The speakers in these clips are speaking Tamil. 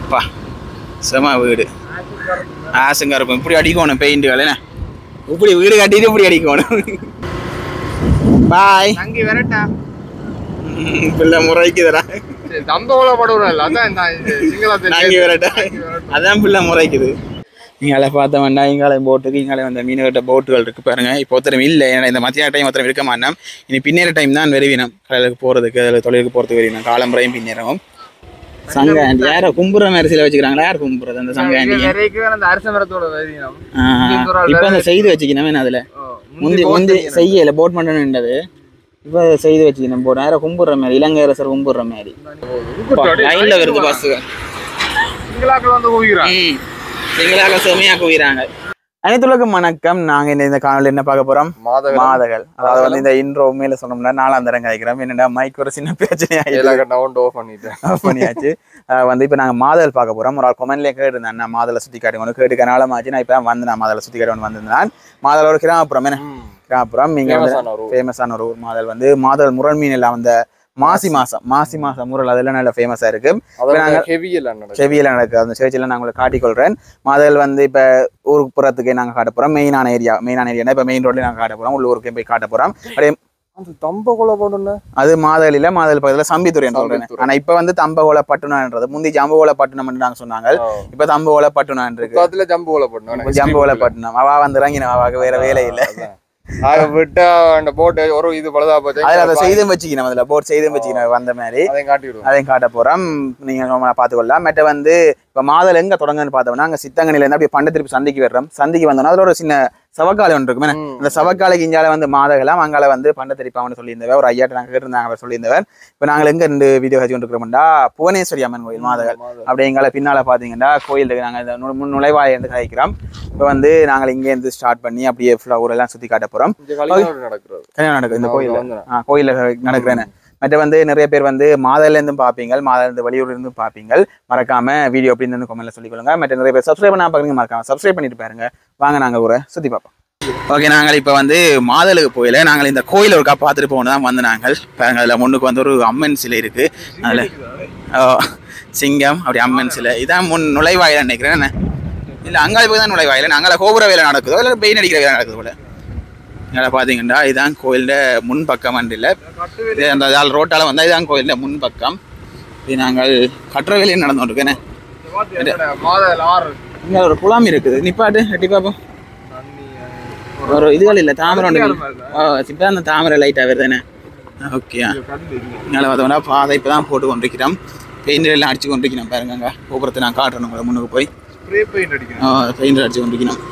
பா செம வீடு ஆசங்க இருக்கும் இப்படி அடிக்கணும் பெயிண்ட்டுகள் என்ன இப்படி வீடு கட்டிட்டு இப்படி அடிக்கணும் பாய் தங்கி வரட்டா பிள்ளை முறைக்குதுடா தம்பவள படுவோம் அதான் நான் இது சிங்களத்தை நாங்கி வரட்டா அதான் பிள்ளை முறைக்குது இங்கால பார்த்த வேண்டாம் இங்கால போட்டுக்கு இங்கால வந்த மீனவர்கிட்ட போட்டுகள் இருக்கு பாருங்க இப்போ ஒருத்தரம் இல்லை ஏன்னா இந்த மத்தியான டைம் ஒருத்தரம் இருக்க மாட்டோம் இனி பின்னேற டைம் தான் வெறுவினம் கடலுக்கு போகிறதுக்கு அதில் தொழிலுக்கு போகிறதுக்கு வெறுவினம் காலம்பரையும் பின்னேறவும் சங்க ஆண்டி யாரை கும்புற மாதிரி சில வச்சுக்கிறாங்களா யார் கும்புறது அந்த சங்க ஆண்டி நிறைய அந்த அரச மரத்தோட வரியம் இப்போ அந்த செய்து வச்சுக்கணும் அதில் முந்தி முந்தி செய்யல போட் மட்டும்ன்றது இப்போ செய்து வச்சுக்கணும் போட் யாரை கும்பிடுற மாதிரி இலங்கை அரசர் கும்பிடுற மாதிரி லைன்ல வருது பஸ்ஸுங்க சிங்களாக்கள் வந்து ஊகிறான் ம் சிங்களாக செமையா குவிறாங்க அனைத்துலகம் வணக்கம் நாங்க இந்த இந்த காணொலி என்ன பார்க்க போறோம் மாதவன் மாதகள் அதாவது வந்து இந்த இன்ட்ரோ உண்மையில சொன்னோம்னா நாலாம் தரம் கழிக்கிறோம் என்னடா மைக் ஒரு சின்ன பிரச்சனை ஏலாக நவுண்ட் ஆஃப் பண்ணிட்டேன் ஆஃப் பண்ணியாச்சு அஹ் வந்து இப்போ நாங்கள் மாதல் பார்க்க போகிறோம் ஒரு ஆள் கொமெண்ட்லேயே கேட்டிருந்தேன் நான் மாதலை சுற்றி காட்டுங்க கேட்டுக்க நாளமாச்சு நான் இப்போ தான் வந்து நான் மாதலை சுற்றி காட்டுவேன் வந்திருந்தேன் மாதல் ஒரு கிராமப்புறம் என்ன கிராமப்புறம் இங்கே வந்து ஃபேமஸான ஒரு ஊர். ஃபேமஸான ஒரு ஊர் மாதல் வந்து மாதல் முரண் மீன் எல்லாம் வந்த மாசி மாசம் மாசி மாசம் முரல் அதெல்லாம் நல்ல ஃபேமஸாக இருக்கு அதாவது ஹெவி எல்லாம் நடக்கும் செவியில் நடக்குது அந்த சேர்ச்சியில் நான் உங்களுக்கு காட்டிக்கொள்கிறேன் மாதல் வந்து இப்போ ஊருக்கு புறத்துக்கே நாங்கள் காட்ட போகிறோம் மெயினான ஏரியா மெயினான ஏரியா இப்போ மெயின் ரோட்லேயே நாங்கள் காட்ட போகிறோம் உள்ளூருக்கே போய் காட்ட போகிறோம் அப்படியே அந்த தம்ப கொலை போடுன அது மாதலில் மாதல் பக்கத்தில் சம்பித்துறை சொல்கிறேன் சம்பித்துறை. ஆனால் இப்போ வந்து தம்பகோல பட்டுனான்றது முந்தி ஜம்பகோல பட்டுனம்னு நாங்கள் சொன்னாங்க இப்போ தம்பகோல பட்டுனான் இருக்கு பக்கத்துல ஜம்பு கொலை போடணும் ஜம்பகோல பட்டுனம் அவா வந்து இறங்கின அவாக்கு வேற வேலை இல்லை ஆக விட்டா அந்த போட்டு ஒரு இது பழுதா போச்சு அதில் அதை செய்தும் வச்சுக்கணும் அதில் போட் செய்தும் வச்சுக்கணும் வந்த மாதிரி அதையும் காட்டி விடுவோம் அதையும் காட்ட போகிறோம் நீங்கள் பார்த்துக்கொள்ளலாம் மற்ற வந்து இப்போ மாதல் எங்கே தொடங்குன்னு பார்த்தோம்னா அங்கே சித்தங்கனிலேருந்து அப்படியே பண்டு திருப்பி சந்திக்கு வர்றோம் சந்திக்கு வந்தோம்னா அதில் ஒரு சின்ன சவக்காலை ஒன்று இருக்குமே ம். அந்த சவக்காலைக்கு இஞ்சால வந்து மாதகலாம் அங்கால வந்து பண்ட திருப்பாவன்னு சொல்லியிருந்தவர் ஒரு ஐயாட்ட நாங்கள் கேட்டிருந்தாங்க அவர் சொல்லியிருந்தவர் இப்போ நாங்கள் எங்கே ரெண்டு வீடியோ வச்சு கொண்டிருக்கிறோம்டா புவனேஸ்வரி அம்மன் கோயில் மாதகள் அப்படியே எங்களை பின்னால் பார்த்தீங்கன்னா கோயில் இருக்கு நாங்கள் இந்த நு- முன் நுழைவாயில இருந்து கழிக்கிறோம் இப்போ வந்து நாங்கள் இங்கேருந்து ஸ்டார்ட் பண்ணி அப்படியே ஃபுல்லாக ஊரெல்லாம் சுற்றி காட்ட போகிறோம் இங்க கல்யாணம் நடக்கிறது கல்யாணம் நடக்குது இந்த நான் கோயிலில் வந்தேன். ஆ கோயிலில் நடக்கிறேன்னு மற்ற வந்து நிறைய பேர் வந்து மாதலேருந்தும் பார்ப்பீங்க மாதலேருந்து வெளியூர்ல இருந்தும் பார்ப்பீங்க மறக்காம வீடியோ அப்படின்னு வந்து கொமெண்ட்ல சொல்லிக்கொள்ளுங்க மற்ற நிறைய பேர் சப்ஸ்கிரைப் பண்ணா பார்க்குறீங்க மறக்காம சப்ஸ்கிரைப் பண்ணிட்டு பாருங்க வாங்க நாங்கள் ஊரை சுற்றி பார்ப்போம் ஓகே நாங்கள் இப்போ வந்து மாதலுக்கு போயில நாங்கள் இந்த கோயில் ஒருக்கா பார்த்துட்டு போகணும் தான் வந்து நாங்கள் பாருங்க அதில் முன்னுக்கு வந்து ஒரு அம்மன் சிலை இருக்கு அதில் சிங்கம் அப்படி அம்மன் சிலை இதான் முன் நுழைவாயில் நினைக்கிறேன் என்ன இல்லை அங்காளி போய் தான் நுழைவாயில் அங்கால கோபுர வேலை நடக்குதோ இல்லை பெயின் அடிக்கிற வேலை நடக்குது போல இங்கே பார்த்தீங்கன்னா இதுதான் கோயிலோட முன் பக்கம் இல்லை இது அந்த ஆள் ரோட்டால் வந்தால் இதுதான் கோயிலில் முன் பக்கம் இது நாங்கள் கட்டுற வேலையும் நடந்து கொண்டிருக்கேனே மாதல் ஆறு இங்கே ஒரு குளம் இருக்குது நிப்பாட்டு எட்டி பார்ப்போம் ஒரு இதுகள் இல்லை தாமரை ஒன்று ஓ இப்போ அந்த தாமரை லைட்டாக வருதுண்ணே ஓகே இங்கே பார்த்தோம்னா பாதை இப்போ தான் போட்டு கொண்டிருக்கிறோம் பெயிண்டர் எல்லாம் அடிச்சு கொண்டிருக்கிறோம் பாருங்க அங்கே கோபுரத்தை நான் காட்டுறேன் உங்களை முன்னுக்கு போய் ஸ்ப்ரே பெயிண்ட் அடிக்கணும் பெயிண்டர் அடிச்சு கொண்டிருக்கிறோம்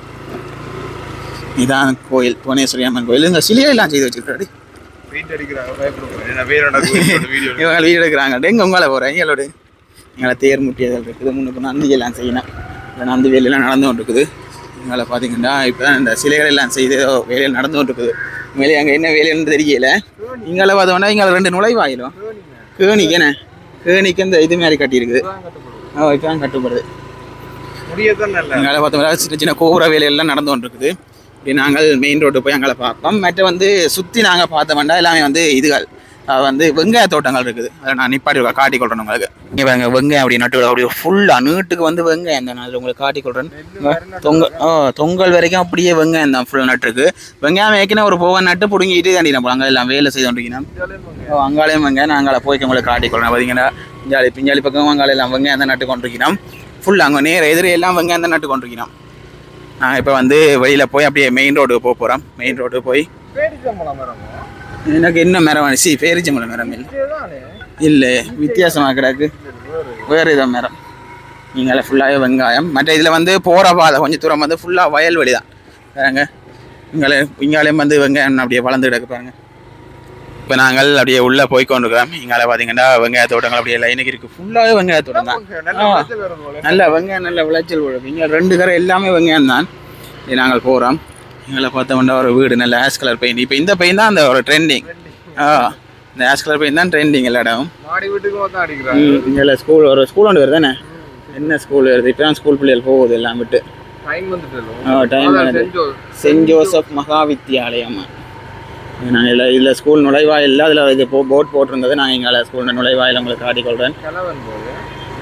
இதான் கோயில் புவனேஸ்வரி அம்மன் கோயில் இந்த சிலையெல்லாம் செய்து வச்சிருக்காரு பெயிண்ட் அடிக்கிறாங்க பயப்படுறேன் நான் வேற நடக்கும் வீடியோ இவங்க வீடு எடுக்கிறாங்க எங்க உங்களை போகிறேன் எங்களோட எங்களை தேர் முட்டியதல் இருக்குது முன்னுக்கு நந்தி எல்லாம் செய்யணும் இந்த நந்தி வேலையெல்லாம் நடந்து கொண்டு இருக்குது எங்களை பார்த்தீங்கன்னா இப்போ தான் இந்த சிலைகள் எல்லாம் செய்து ஏதோ வேலையில் நடந்து கொண்டு இருக்குது உண்மையிலே அங்கே என்ன வேலைன்னு தெரியல இங்கே பார்த்தோம்னா இங்கே ரெண்டு நுழைவாயிலும் கேணிக்கண்ணே கேணிக்கு இந்த இது மாதிரி கட்டியிருக்குது ஓ இப்போ தான் கட்டுப்படுது முடியதான் நல்ல அங்கே பார்த்தோம்னா சின்ன சின்ன கோபுர வேலையெல்லாம் நடந்து கொண்டு இருக்குது இப்படி நாங்கள் மெயின் ரோட்டு போய் அங்கே பார்ப்போம் மற்ற வந்து சுற்றி நாங்கள் பார்த்தோம்னா எல்லாமே வந்து இதுகள் அஹ் வந்து வெங்காய தோட்டங்கள் இருக்குது அதை நான் நிப்பாட்டி காட்டி கொள்றேன் உங்களுக்கு இங்கே பாருங்க வெங்காயம் அப்படி நட்டு அப்படியே ஃபுல்லாக நீட்டுக்கு வந்து வெங்காயம் தான் அதில் உங்களுக்கு காட்டி கொள்றேன் தொங்கல் ஓ தொங்கல் வரைக்கும் அப்படியே வெங்காயம் தான் ஃபுல்லாக நட்டுருக்கு வெங்காயம் ஏற்கனவே ஒரு போவன் நட்டு பிடுங்கிட்டு தாண்டி நம்ம அங்கே எல்லாம் வேலை செய்து கொண்டிருக்கணும் ஓ அங்காளையும் வெங்காயம் நான் அங்கால போய்க்க உங்களுக்கு காட்டி கொள்றேன் பார்த்தீங்கன்னா பிஞ்சாலி பிஞ்சாலி பக்கம் அங்கால எல்லாம் வெங்காயம் தான் நட்டு கொண்டிருக்கிறோம் ஃபுல்லாக அங்கே நேர எதிரே எல்லாம் வெங்காயம் தான் நட்டு கொண்டிருக்கிறோம் நாங்கள் இப்போ வந்து வெளியில் போய் அப்படியே மெயின் ரோடு போக போகிறோம் மெயின் ரோடு போய் பேடிச்சம்பளம் மரம் எனக்கு என்ன மரம் வேணும் சி பேரிச்சம்பழம் மரம் இல்லை இதுதானே இல்லை வித்தியாசமாக கிடக்கு வேறு இதை மரம் நீங்களே ஃபுல்லாகவே வெங்காயம் மற்ற இதில் வந்து போகிற பாதை கொஞ்சம் தூரம் வந்து ஃபுல்லாக வயல்வெளி தான் பாருங்க இங்காலே இங்காலையும் வந்து வெங்காயம் அப்படியே வளர்ந்து கிடக்கு பாருங்க இப்போ நாங்கள் அப்படியே உள்ளே போய் கொண்டிருக்கிறோம் இங்கால பார்த்தீங்கன்னா வெங்காய தோட்டங்கள் அப்படியே லைனுக்கு இருக்குது ஃபுல்லாகவே வெங்காய தோட்டம் தான் நல்ல ஆ. விளைச்சல் வரும் போல. நல்ல வெங்காயம் நல்ல விளைச்சல் விழுது இங்கே ரெண்டு கரை எல்லாமே வெங்காயம் தான் இது நாங்கள் போகிறோம் எங்களை பார்த்தோம்னா ஒரு வீடு நல்ல ஆஷ் கலர் பெயிண்ட் இப்போ இந்த பெயிண்ட் தான் அந்த ஒரு ட்ரெண்டிங் ஆ இந்த ஆஷ் கலர் பெயிண்ட் தான் ட்ரெண்டிங் எல்லா இடமும் மாடி வீட்டுக்கு தான் அடிக்கிறாங்க இங்கே ஸ்கூல் ஒரு ஸ்கூல் ஒன்று வருது தானே என்ன ஸ்கூல் வருது இப்போ தான் ஸ்கூல் பிள்ளைகள் போகுது எல்லாம் விட்டு டைம் வந்துட்டு ஆ, time வருது. செஞ்சோம் சென்ட் ஜோசப் மகா வித்தியாலயம் நாங்கள் இல்லை இதில் ஸ்கூல் நுழைவாயில் அதில் இது போ போட் போட்டிருந்தது நாங்கள் இங்கே ஸ்கூல் நுழைவாயில் உங்களுக்கு காட்டிக்கொள்கிறேன் கிழவன் போது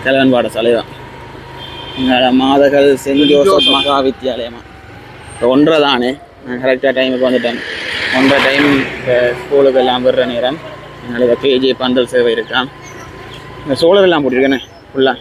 கிழவன் பாடசாலை தான் இங்கே மாதகள் சென்ட் ஜோசப் மகா வித்தியாலயமா இப்போ ஒன்றரை தானே நான் கரெக்டாக டைமுக்கு வந்துட்டேன் ஒன்றரை டைம் இப்போ ஸ்கூலுக்கு எல்லாம் விடுற நேரம் எங்களுக்கு கேஜி பந்தல் சேவை இருக்கான் இந்த சோழர் எல்லாம் போட்டிருக்கேனே ஃபுல்லாக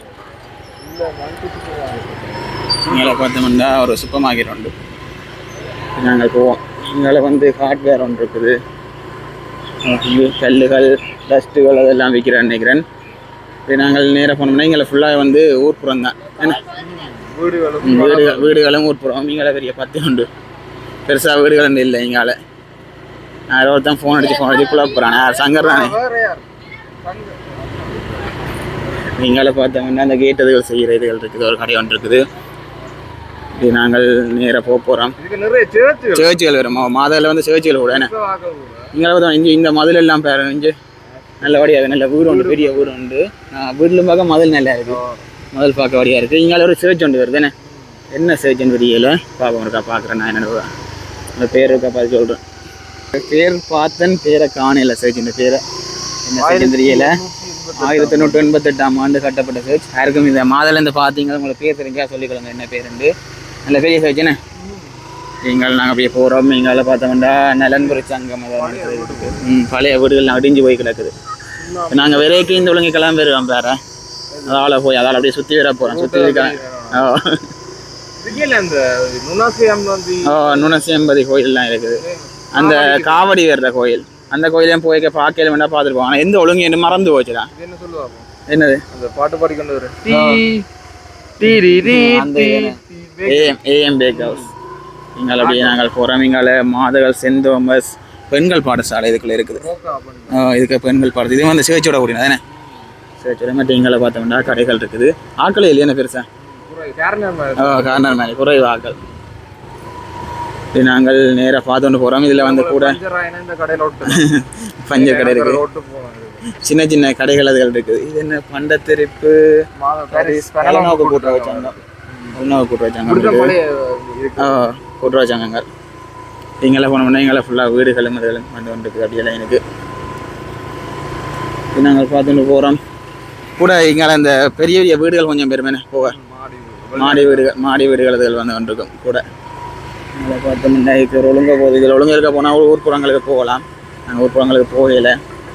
இங்கே பார்த்தோம்னா ஒரு சூப்பர் மார்க்கெட் உண்டு நாங்கள் போவோம் இங்கே வந்து ஹார்ட்வேர் ஒன்று இருக்குது இது கல்லுகள் டஸ்ட்டுகள் அதெல்லாம் விற்கிறேன் நினைக்கிறேன் இப்போ நாங்கள் நேராக போனோம்னா இங்கே ஃபுல்லாக வந்து ஊர்ப்புறம் தான் என்ன வீடுகளும் ம், வீடுகள் வீடுகளும் ஊர்ப்புறம் இங்கே பெரிய பத்து உண்டு பெருசாக வீடுகள் இல்லை இங்கால நான் ஒருத்தன் ஃபோன் அடிச்சு ஃபோன் அடிச்சு குழப்ப போகிறானே யார் சங்கர் தானே வேற யார் சங்க இங்கால பார்த்தோம்னா அந்த கேட்டதுகள் செய்கிற இதுகள் இருக்குது ஒரு கடை ஒன்று இருக்குது இது நாங்கள் நேராக போக போகிறோம் இதுக்கு நிறைய சேர்ச்சுகள் சேர்ச்சுகள் வரும் மாதத்தில் வந்து சேர்ச்சுகள் கூட என்ன ஆக்கள் கூட இங்கே பார்த்தா இங்கே இந்த மதில் எல்லாம் பேர் இங்கே நல்லபடியாக நல்ல வீடு உண்டு பெரிய வீடு உண்டு வீட்டிலும் பார்க்க மதில் நல்லா இருக்குது முதல் பார்க்க வழியாக இருக்குது இங்கே ஒரு சேர்ச் ஒன்று வருது என்ன என்ன சேர்ச்சுன்னு தெரியல பார்ப்போம் இருக்கா பார்க்குறேன் நான் என்னோட அந்த பேர் இருக்கா பார்த்து சொல்கிறேன் பேர் பார்த்தன் பேரை காணல சேர்ச்சின் பேரை என்ன சேர்ச்சுன்னு தெரியல ஆயிரத்தி எண்ணூற்றி எண்பத்தெட்டாம் ஆண்டு கட்டப்பட்ட சேர்ச் யாருக்கும் இந்த மாதல இருந்து பார்த்தீங்க உங்களுக்கு பேர் தெரிஞ்சா சொல்லிக்கொள்ளுங்க என்ன பேருண்டு நல்ல பெரிய சேர்ச் என்ன நீங்கள் நாங்கள் அப்படியே போகிறோம் எங்களை பார்த்தோம்னா நலன்புரி சங்கம் அதான் இருக்குது. ம் பழைய வீடுகள் அடிஞ்சு போய் கிடக்குது நாங்கள் விரைக்கு இந்த ஒழுங்கு கிளம்பி வருவோம் வேற அதால் போய் அதால் அப்படியே சுற்றி வர போகிறோம் சுற்றி இருக்க ஓ இதுக்கே அந்த நுணாசியம் வந்து ஓ நுணசியம்பதி கோயில்லாம் இருக்குது அந்த காவடி வர்ற கோயில் அந்த கோயிலையும் போய் பார்க்கல வேண்டாம் பார்த்துருப்போம் ஆனால் எந்த ஒழுங்கு என்ன மறந்து போச்சுடா இது என்ன சொல்லுவாங்க என்னது அந்த பாட்டு பாடிக்கொண்டு வர அந்த ஏஎம் ஏஎம் பேக் ஹவுஸ் இங்கே அப்படியே நாங்கள் போகிறோம் இங்கால மாதகள் சென்ட் தோமஸ் பெண்கள் பாடசாலை இதுக்குள்ள இருக்குது ஆ, இதுக்கு பெண்கள் பாடத்து இது வந்து சேர்ச்சோட கூடிய தானே சேர்ச்சோட மட்டும் இங்கே பார்த்தோம்னா கடைகள் இருக்குது ஆட்களே இல்லையா பெருசா ஓ கார்னர் மேலே குறைவு ஆட்கள் இது நாங்கள் நேராக பார்த்துட்டு போகிறோம் இதில் வந்து கூட இந்த கடையில ஓட்டு பஞ்சர் கடை இருக்குது ஓட்டு போவாங்க சின்ன சின்ன கடைகள் அதுகள் இருக்குது இது என்ன பண்டத்திருப்பு பாரிஸ் பலநோக்கு கூட்டுற வச்சாங்க பலநோக்கு கூட்டுற வச்சாங்க இருக்குது. பழைய இருக்கு ஆ கூட்டுற வச்சாங்க இங்கெல்லாம் போனோம்னா இங்கெல்லாம் ஃபுல்லாக வீடுகளும் இதுகளும் வந்து வந்துருக்கு அப்படியெல்லாம் எனக்கு இது நாங்கள் பார்த்துட்டு போகிறோம் கூட இங்கே அந்த பெரிய பெரிய வீடுகள் கொஞ்சம் பெருமைனே போக மாடி மாடி வீடுகள் மாடி வீடுகள் இதுகள் வந்து வந்துருக்கும் கூட இதில் பார்த்தோம்னா இதுக்கு ஒரு ஒழுங்க போகுது இதில் ஒழுங்க இருக்க போனால் ஊர்ப்புறங்களுக்கு போகலாம் நாங்கள் ஊர்ப்புறங்களுக்கு போகல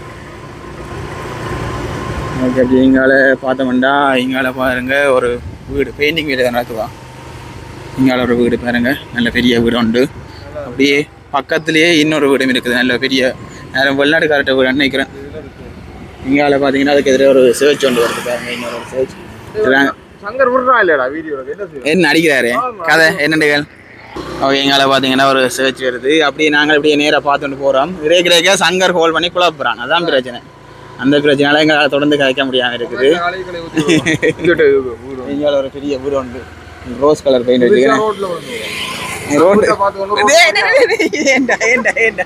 ஓகே அப்படி இங்கால பார்த்தோம்னா இங்கால பாருங்க ஒரு வீடு பெயிண்டிங் வீடு தான் நடக்குதா இங்கால ஒரு வீடு பாருங்க நல்ல பெரிய வீடு உண்டு அப்படியே பக்கத்துலேயே இன்னொரு வீடும் இருக்குது நல்ல பெரிய நேரம் வெளிநாட்டுக்காரட்ட வீடு நினைக்கிறேன் இங்கால பார்த்தீங்கன்னா அதுக்கு எதிரே ஒரு சேர்ச் ஒன்று வருது பாருங்க இன்னொரு ஒரு சேர்ச் சங்கர் விடுறா இல்லடா வீடியோல என்ன செய்யும் என்ன அடிக்கிறாரு கதை என்னண்டுகள் ஓகே எங்களை பார்த்தீங்கன்னா ஒரு சர்ச் வருது அப்படியே நாங்கள் இப்படியே நேராக பார்த்துட்டு போகிறோம் இதே கிடைக்க சங்கர் ஹோல் பண்ணி குழப்புறான் அதான் பிரச்சனை அந்த பிரச்சனையால எங்களால் தொடர்ந்து கதைக்க முடியாமல் இருக்குது காலைகளை ஊத்தி விடுவாங்க. இங்கிட்டு வீடு இங்கே ஒரு பெரிய வீடு உண்டு ரோஸ் கலர் பெயிண்ட் வச்சுக்கிறேன் ரோட்ல வந்து ரோடு ரோட்டை பார்த்து கொண்டு டேய், டேய், டேய், டேய், ஏன்டா, ஏன்டா, ஏன்டா.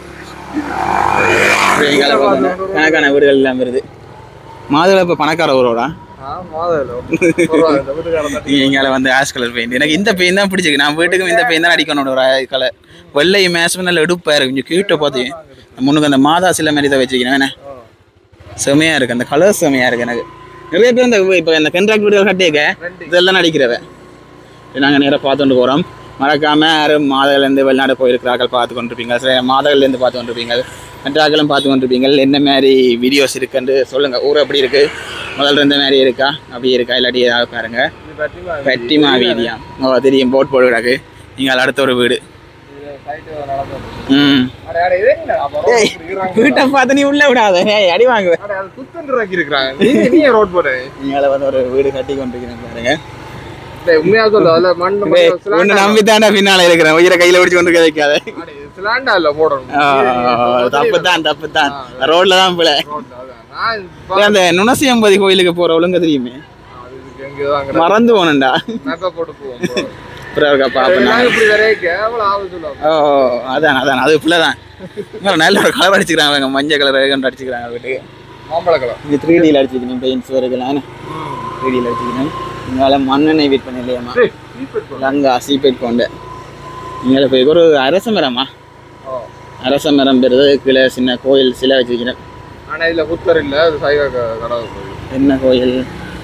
அப்படியே எங்களை பார்த்தோன்னா கணக்கான வீடுகள் எல்லாம் வருது மாதுளை இப்போ பணக்கார ஊரோடா ஆ, மாதவில. பரவாயில்ல, இந்த வீட்டுக்காரன் தான். இங்கால வந்து ஆஷ் கலர் பெயிண்ட் எனக்கு இந்த பெயிண்ட் தான் பிடிச்சிருக்கு நான் வீட்டுக்கும் இந்த பெயிண்ட் தான் அடிக்கணும் ஒரு கலர் வெள்ளை மேட்ச் நல்ல எடுப்பாக இருக்கு கொஞ்சம் கியூட்டை பார்த்து முன்னுக்கு அந்த மாதா சில மாதிரி தான் வச்சிருக்கேன் என்ன ஆ. செமையாக இருக்கு அந்த கலர் செமையாக இருக்கு எனக்கு நிறைய பேர் இந்த இப்போ இந்த கண்ட்ராக்ட் வீடுகள் கட்டியிருக்க இதெல்லாம் நடிக்கிறவ நாங்கள் நேராக பார்த்துட்டு போகிறோம் மறக்காமல் யாரும் மாதங்கள்லேருந்து வெளிநாடு போயிருக்கிறார்கள் பார்த்து கொண்டிருப்பீங்க சில மாதங்கள்லேருந்து பார்த்து கொண்டிருப்பீங்க மற்றாக்களும் பார்த்து கொண்டிருப்பீங்க என்ன மாதிரி வீடியோஸ் இருக்குன்னு சொல்லுங்கள் ஊர் எப்படி இருக்குது முதல்ல இருந்த மாதிரி இருக்கா அப்படி இருக்கா இல்லாட்டி ஏதாவது பாருங்க இது பத்திமா, பெட்டிமா வீதியா ஓ தெரியும் போட் போடு கிடக்கு நீங்கள் அடுத்த ஒரு வீடு இது site நடந்தது. ம் அட, அட, இது என்ன? அப்ப road இப்படி இருக்கிறாங்க. வீட்டை பார்த்து நீ உள்ள விடாத ஏய், அடி வாங்குவேன் அட, அது குத்துன்றாக்கி இருக்கிறாங்க. நீ- நீ ஏன் road போடுற? நீங்கள் வந்து ஒரு வீடு கட்டி கொண்டிருக்கிறேன் பாருங்க டேய், உண்மையா சொல்லு, அதுல மண்ணு டேய், மட்டும் சிலாண்டா உன்னை நம்பி தாண்டா பின்னால இருக்கிறேன் உயிரை கையில பிடிச்சு கொண்டு கிடைக்காத அட, இது சிலாண்டா இல்ல போடணும். தப்பு தான் தப்பு தான் ரோட்ல தான் பிள்ளை ரோட்ல, அதான். நான் பா- டேய், அந்த நுணசியம்பதி கோயிலுக்கு போற ஒழுங்க தெரியுமே அது இதுக்கு எங்கேயோ அங்க மறந்து போனண்டா map அ போட்டு போவோம் bro. அப்புறம் இருக்கா பாப்பேன் இதெல்லாம் இப்படி வரைக்க எவ்வளவு ஆகுது சொல்லுவாங்க. ஓ அதான் அதான் அது பிள்ளை தான் இன்னும் நல்ல ஒரு கலர் அடிச்சுக்கிறாங்க மஞ்சள் கலர் கண்டு அடிச்சுக்கிறாங்க வீட்டுக்கு மாம்பழ கலர். இது த்ரீ டியில் அடிச்சுக்கணும் பெயிண்ட்ஸ் வருதுலாம் த்ரீ டியில் அடிச்சுக்கணும் இங்கால மண்ணெண்ணெய் வீட் பண்ண இல்லையாம்மா டேய், சீப்பெட் போடு. லங்கா சீபேட் கொண்டு இங்கே போய் ஒரு அரச மரமா ஓ. அரச மரம் பெறுது கீழே சின்ன கோயில் சிலை வச்சுக்கிறேன் ஆனா இதுல புத்தர் இல்ல அது சைவ க- கடவுள் கோயில். என்ன கோயில்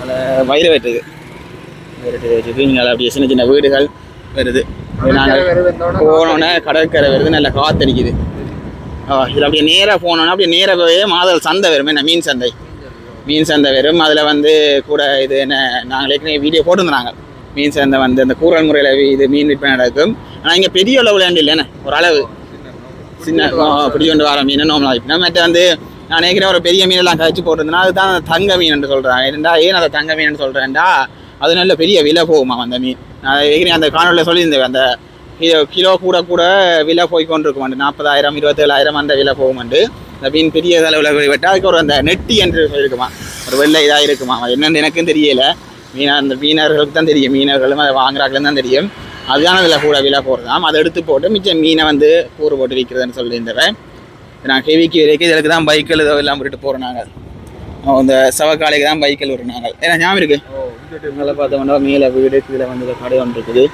அதில் வைரவேட் இருக்கு வைரவேட் வச்சுருக்கு இங்கே அப்படியே சின்ன சின்ன வீடுகள் வருது நாங்கள் போனோன்னே கடற்கரை வருது நல்ல காத்தடிக்குது ஆ இதில் அப்படியே நேராக போனோன்னா அப்படியே நேராக போய் மாதல் சந்தை வரும் என்ன மீன் சந்தை மீன் சந்தை வரும் அதில் வந்து கூட இது என்ன நாங்கள் ஏற்கனவே வீடியோ போட்டிருந்தாங்க மீன் சந்தை வந்து அந்த கூறல் முறையில் இது மீன் விற்பனை நடக்கும் ஆனால் இங்கே பெரிய அளவில் இல்லை என்ன ஒரு அளவு சின்ன ஆ, பிடி கொண்டு வர மீன் நோம்பலாம் வைப்பினா மற்ற வந்து நான் நினைக்கிறேன் ஒரு பெரிய மீனெல்லாம் கழிச்சு போட்டிருந்தேன்னா அதுதான் தங்க மீன் சொல்கிறேன் ஏன்டா ஏன் அதை தங்க மீன் சொல்கிறேன்டா அது நல்ல பெரிய விலை போகுமா அந்த மீன் நான் ஏற்கனவே அந்த காணொலியில் சொல்லியிருந்தேன் அந்த கிலோ கிலோ கூட கூட விலை போய் கொண்டிருக்கும் நாற்பதாயிரம் இருபத்தேழாயிரம் அந்த விலை போகுமாண்டு அந்த மீன் பெரிய அளவில் வெட்டா அதுக்கு ஒரு அந்த நெட்டி என்று இருக்குமா ஒரு வெள்ளை இதாக இருக்குமா அது என்னன்னு எனக்கும் தெரியல மீனா அந்த மீனவர்களுக்கு தான் தெரியும் மீனவர்களும் அதை வாங்குறாங்களும் தான் தெரியும் அதுதான் அதில் கூட விலை போடுறதாம் அதை எடுத்து போட்டு மிச்சம் மீனை வந்து கூறு போட்டு விற்கிறதுன்னு சொல்லியிருந்தவன் நான் கேவிக்கு வரைக்கும் இதுக்கு தான் பைக்கில் இதோ எல்லாம் விட்டுட்டு போகிறோம் நாங்கள் இந்த சவக்காலைக்கு தான் பைக்கில் விடுறோம் நாங்கள் ஏன்னா ஞாபகம் இருக்கு மேலே பார்த்தோம்னா மேலே வீடு கீழே வந்து ஒரு கடை ஒன்று இருக்குது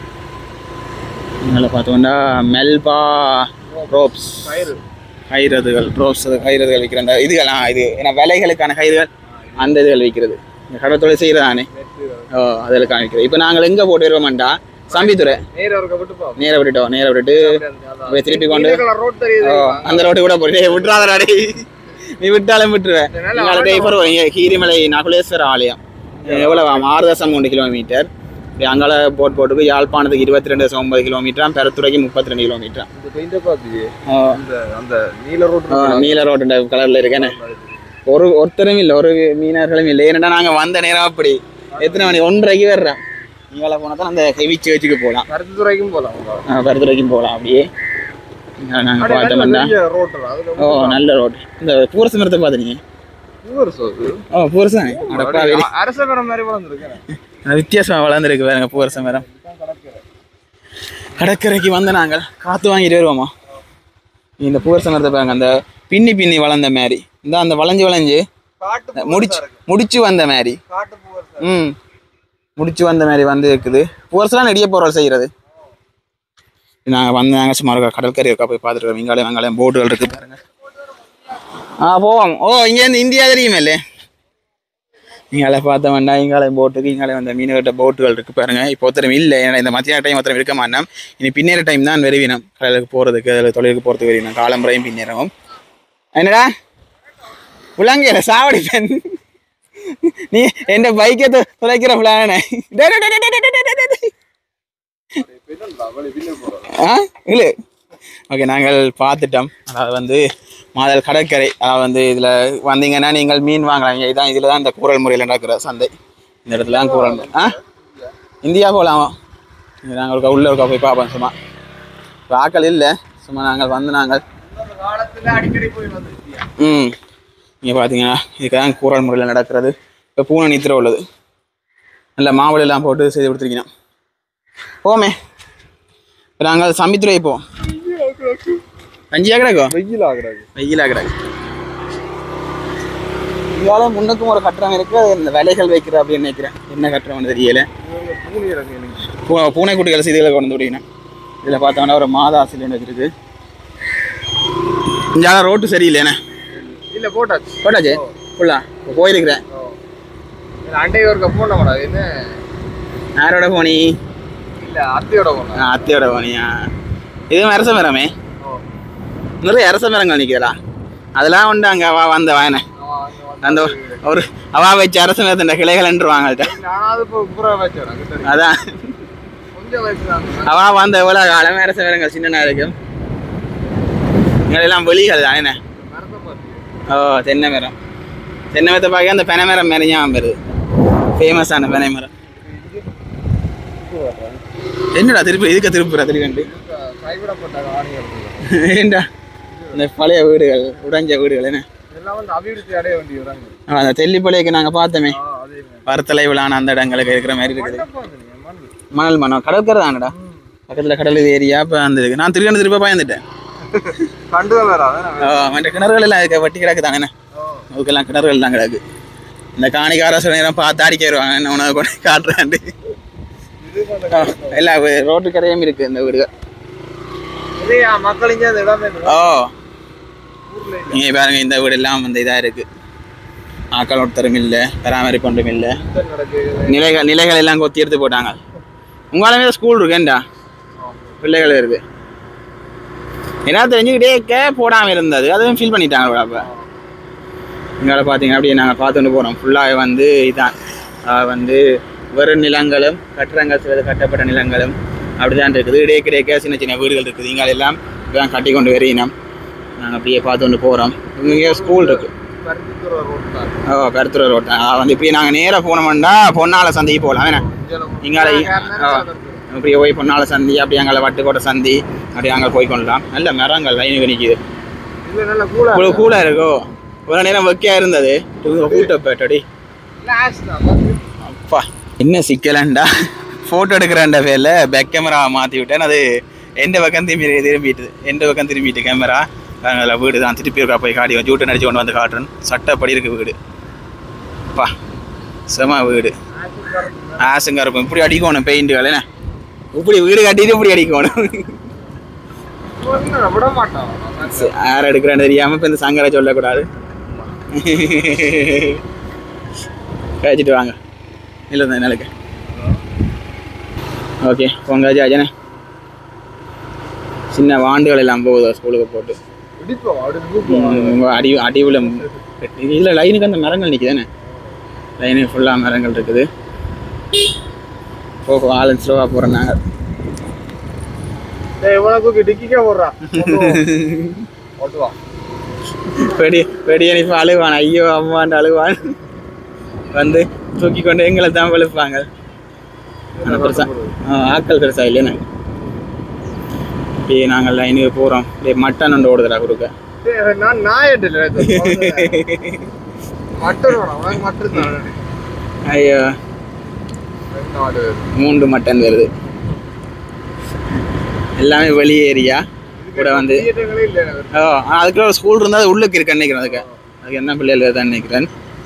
மேலே பார்த்தோம்னா மெல்பா ரோப்ஸ் கயிறுகள் ரோப்ஸ் கயிறுகள் விற்கிற அந்த இதுகள்லாம் இது ஏன்னா விலைகளுக்கான கயிறுகள் அந்த இதுகள் விற்கிறது இந்த கடற்தொழில் செய்கிறதானே ஓ அதில் காமிக்கிறது இப்போ நாங்கள் எங்கே போட்டு வருவோம்டா சம்பித்துறை நேரா இருக்க விட்டு பா நேரா விட்டுட்டோம் நேரா விட்டுட்டு அப்படியே திருப்பி கொண்டு ரோட் தெரியுது ஓ, அந்த ரோட்டு கூட போட்டு விட்டுறாதடா டேய் நீ விட்டாலும் விட்டுருவேன் எங்களை டேய் பரவ இங்கே கீரிமலை நகுலேஸ்வர ஆலயம் எவ்வளவு ஆறு தசம் மூணு கிலோமீட்டர் இப்படி அங்கால போட் போட்டுக்கு யாழ்ப்பாணத்துக்கு இருபத்தி ரெண்டு தசம் ஒன்பது கிலோமீட்டர் பெருத்துறைக்கு முப்பத்தி ரெண்டு கிலோமீட்டர் இந்த பெயிண்ட பாத்தியே அந்த அந்த நீல ரோட் நீல ரோட்டு கலர்ல இருக்கேன்னு ஒரு ஒருத்தரும் இல்லை ஒரு மீனவர்களும் இல்லை ஏன்னா நாங்கள் வந்த நேரம் அப்படி எத்தனை மணி ஒன்றரைக்கு வர்றோம் நீங்கள போனால் தான் அந்த ஹெவி சேர்ச்சுக்கு போகலாம் கருத்து துறைக்கும் போலாம் பெருத்துறைக்கும் போகலாம் அப்படியே நாங்கள் பார்த்தோம்னா ரோட் அதுல ஓ நல்ல ரோடு இந்த பூரச மரத்தை பார்த்துனீங்க ஊர் சோது ஓ பூரசம் அடப்பாவி அரச மரம் மாதிரி வளர்ந்துருக்கேன் வித்தியாசமாக வளர்ந்துருக்கு பாருங்க பூரச மரம் கடற்கரைக்கு வந்த நாங்கள் காற்று வாங்கிட்டு வருவோமா இந்த பூரச மரத்தை பாருங்க அந்த பின்னி பின்னி வளர்ந்த மாதிரி இந்த அந்த வளைஞ்சு வளைஞ்சு காட்டு முடிச்சு முடிச்சு வந்த மாதிரி காட்டு பூவர் ம் முடிச்சு வந்த மாதிரி வந்து இருக்குது பூரசெல்லாம் நெடிய பொருள் செய்கிறது நாங்கள் வந்து நாங்கள் சும்மா இருக்கா கடற்கரை இருக்கா போய் பார்த்துட்டு வெங்காயம் வெங்காயம் போட்டுகள் இருக்கு பாருங்க ஆ போவோம் ஓ இங்கேருந்து இந்தியா தெரியுமே இங்கால பார்த்த வேண்டாம் இங்காலையும் போட்டுக்கு இங்காலே வந்த மீனவர்கிட்ட போட்டுகள் இருக்கு பாருங்க இப்போ ஒருத்தரும் இல்லை ஏன்னா இந்த மத்தியான டைம் ஒருத்தரம் இருக்க மாட்டோம் இனி பின்னேற டைம் தான் வெறுவினம் கடலுக்கு போகிறதுக்கு அதில் தொழிலுக்கு போகிறதுக்கு வெறுவினம் காலம்பரையும் பின்னேறவும் என்னடா உலங்கையில சாவடி பெண் நீ എന്റെ ബൈക്ക് തുളയ്ക്കുന്ന പ്ലാനാണ് ஆ இல்லை ஓகே நாங்கள் பார்த்துட்டோம் அதாவது வந்து மாதல் கடற்கரை அதாவது வந்து இதில் வந்தீங்கன்னா நீங்கள் மீன் வாங்கலாம் இதுதான் இதில் தான் இந்த கூரல் முறையில் நடக்கிற சந்தை இந்த இடத்துல தான் கூரல் முறை ஆ இந்தியா போகலாமா இது நாங்கள் ஒருக்கா உள்ள ஒருக்கா போய் பார்ப்போம் சும்மா இப்ப ஆட்கள் இல்லை சும்மா நாங்கள் வந்து நாங்கள் காலத்துல அடிக்கடி போய் வந்துருக்கியா ம் இங்கே பார்த்தீங்கன்னா இதுக்கு தான் கூரல் முறையில் நடக்கிறது இப்போ பூனை நித்திர உள்ளது நல்ல மாவுளை எல்லாம் போட்டு செய்து கொடுத்துருக்கீங்க போமே இப்போ நாங்கள் சமித்துறை போவோம் அஞ்சியா கிடக்கும் வெயில் ஆகுறாரு வெயிலாக கிடக்கு இதால முன்னுக்கும் ஒரு கட்டுறம் இருக்கு அது இந்த விலைகள் வைக்கிற அப்படின்னு நினைக்கிறேன் என்ன கட்டுறோம்னு தெரியல பூனி இறங்க எனக்கு பூ பூனைக்குட்டிகள் செய்திகளை கொண்டு விடுவீங்க இதில் பார்த்தோம்னா ஒரு மாதா சிலிண்டர் இருக்கு இங்கே ரோட்டு சரியில்லைண்ணே இல்ல போட்டாச்சு போட்டாச்சு ஃபுல்லா இப்போ போயிருக்கிறேன் அண்டை ஒருக்க போன மாட்டா என்ன யாரோட போனி இல்ல அத்தையோட போன ஆ, அத்தையோட போனியா இதுவும் அரச மரமே நிறைய அரச மரங்கள் நிற்கிறா அதெல்லாம் உண்டு அங்கே அவா வந்த வாயனை அந்த ஒரு அவா வச்சு அரச மரத்தின் கிளைகள் என்றுவாங்கள்ட்ட நானாவது இப்போ புறா வச்சேன் கிட்ட அதான் கொஞ்சம் வயசு தான் அவா வந்த எவ்வளோ காலம் அரச மரங்கள் சின்னனா இருக்கும் இங்கெல்லாம் வெளிகள் தான் என்ன மரத்தை பார்த்து ஓ தென்னை மரம் தென்னை மரத்தை பார்க்க அந்த பெனை மரம் மாதிரி ஞாபகம் வருது ஃபேமஸான பெனை மரம் என்னடா திருப்பி இதுக்கு திருப்புறா திருக்கண்டு கைவிடப்பட்ட ஆணையம் ஏண்டா இந்த பழைய வீடுகள் உடைஞ்ச வீடுகள் என்ன இதெல்லாம் வந்து அபிவிருத்தி அடைய வேண்டிய இடங்கள் ஆ, அந்த தெல்லிப்பளைக்கு நாங்கள் பார்த்தோமே ஆ, அதே மாதிரி. வரத்தலை விழான அந்த இடங்களுக்கு இருக்கிற மாதிரி இருக்குது மண்ணை பாருங்க, மண். மணல் மனம் கடற்கரை தானடா பக்கத்தில் கடல் இது ஏரியா இப்போ அந்த இருக்கு நான் திருக்கண்டு திருப்ப பயந்துட்டேன் கண்டுதான் வேற அதானே ஆ, மற்ற கிணறுகள் எல்லாம் இருக்க வட்டி கிடக்கு தானே அதுக்கெல்லாம் கிணறுகள் தான் கிடக்கு இந்த காணிக்கார சில நேரம் பார்த்து அடிக்க வருவாங்க என்ன உனக்கு கொண்டு காட்டுறாண்டு ஆ, எல்லா வீ- ரோட்டு கரையும் இருக்கு இந்த வீடுகள் இதே மக்கள் இங்கே அந்த இடமே இல்லை. ஓ ஊர்ல இல்லை. நீங்க பாருங்க இந்த வீடு எல்லாம் வந்து இதா இருக்கு ஆக்கள் ஒருத்தரும் இல்லை பராமரிப்பு ஒன்றும் இல்லை நடக்குது நிலைகள் நிலைகள் எல்லாம் கொத்தி எடுத்து போட்டாங்க உங்களாலுமே ஸ்கூல் இருக்கேன்டா பிள்ளைகள் இருக்கு என்ன தெரிஞ்சுக்கிட்டே இருக்க போடாமல் இருந்தது அதுவும் ஃபீல் பண்ணிட்டாங்க அப்போ இங்கே பார்த்தீங்க அப்படியே நாங்கள் பார்த்துட்டு போகிறோம் ஃபுல்லாக வந்து இதான் ஆஹ் வந்து வெறும் நிலங்களும் கட்டிடங்கள் சிலது கட்டப்பட்ட நிலங்களும் அப்படிதான் இருக்குது இடையே கிடைக்க சின்ன சின்ன வீடுகள் இருக்குது இங்கே எல்லாம் இப்பதான் கட்டி கொண்டு வரையினோம் நாங்கள் அப்படியே பார்த்து கொண்டு போகிறோம் இங்கே ஸ்கூல் இருக்குது பருத்தித்துறை ரோட் தான் ஓ பெருத்துறை ரோட்டா வந்து இப்படி நாங்கள் நேராக போனோம்னா பொன்னால சந்தைக்கு போகலாம் என்ன இங்கால இப்படியே போய் பொன்னால சந்தி அப்படி அங்கே வட்டுக்கோட்டை சந்தி அப்படி அங்கே போய் கொள்ளலாம் நல்ல மரங்கள் லைனுக்கு நிற்கிது இது நல்ல கூலா இவ்வளோ கூலாக இருக்கோ ஒரு நேரம் வெக்கையாக இருந்தது கூட்ட போயிட்டடி லாஸ்ட் தான் அப்பா என்ன சிக்கலண்டா ஃபோட்டோ எடுக்கிறேன்ட பேரில் பேக் கேமரா மாற்றி விட்டேன் அது எந்த பக்கம் திரும்பி திரும்பிட்டு எந்த பக்கம் திரும்பிட்டு கேமரா அதில் வீடு தான் திருப்பி இருக்கா போய் காட்டி ஜூட்டை நடிச்சு கொண்டு வந்து காட்டுறேன் சட்டப்படி இருக்கு வீடு அப்பா செம வீடு ஆசுங்க இருக்கும் இப்படி அடிக்கணும் பெயிண்ட்டுகள் என்ன இப்படி வீடு கட்டிட்டு இப்படி அடிக்கணும் விட மாட்டோம் யார் எடுக்கிறான்னு தெரியாமல் இப்போ இந்த சங்கரை சொல்லக்கூடாது கழிச்சிட்டு வாங்க இல்லை இந்த நிலைக்கு ஓகே உங்க ஜாஜனே சின்ன வாண்டுகள் எல்லாம் போகுது ஸ்கூலுக்கு போட்டு இடிப்போம் அப்படி கூப்பிடுவோம் ம், உங்க அடி அடிவில் இதில் லைனுக்கு அந்த மரங்கள் நிற்குதானே லைனு ஃபுல்லாக மரங்கள் இருக்குது போக ஆள் ஸ்லோவாக போகிறோம் நாங்கள் டேய் இவனை தூக்கி டிக்கிக்கே போடுறான் ஓட்டுவா பெடி பெடிய இப்போ அழுவான் ஐயோ அம்மாண்டு அழுவான் வந்து தூக்கி கொண்டு எங்களை தான் வெளுப்பாங்க ஆனால் பெருசா ஆ, ஆட்கள் பெருசா இல்லைன்னு அப்படியே நாங்கள் லைனுக்கு போகிறோம் அப்படியே மட்டன் ஒன்று ஓடுதுடா கொடுக்க டேய் நான் நாயட்டு இல்லை மட்டன் வேணும் உனக்கு மட்டன் தான் ஐயோ நாடு மூன்று மட்டன் வருது எல்லாமே வெளி ஏரியா கூட வந்து தியேட்டர்களே இல்லை எனக்கு. ஓ ஆனா அதுக்குள்ள ஒரு ஸ்கூல் இருந்தால் அது உள்ளுக்கு இருக்கு நினைக்கிறேன் அதுக்கு அதுக்கு என்ன பிள்ளைகள் தான் நினைக்கிறேன்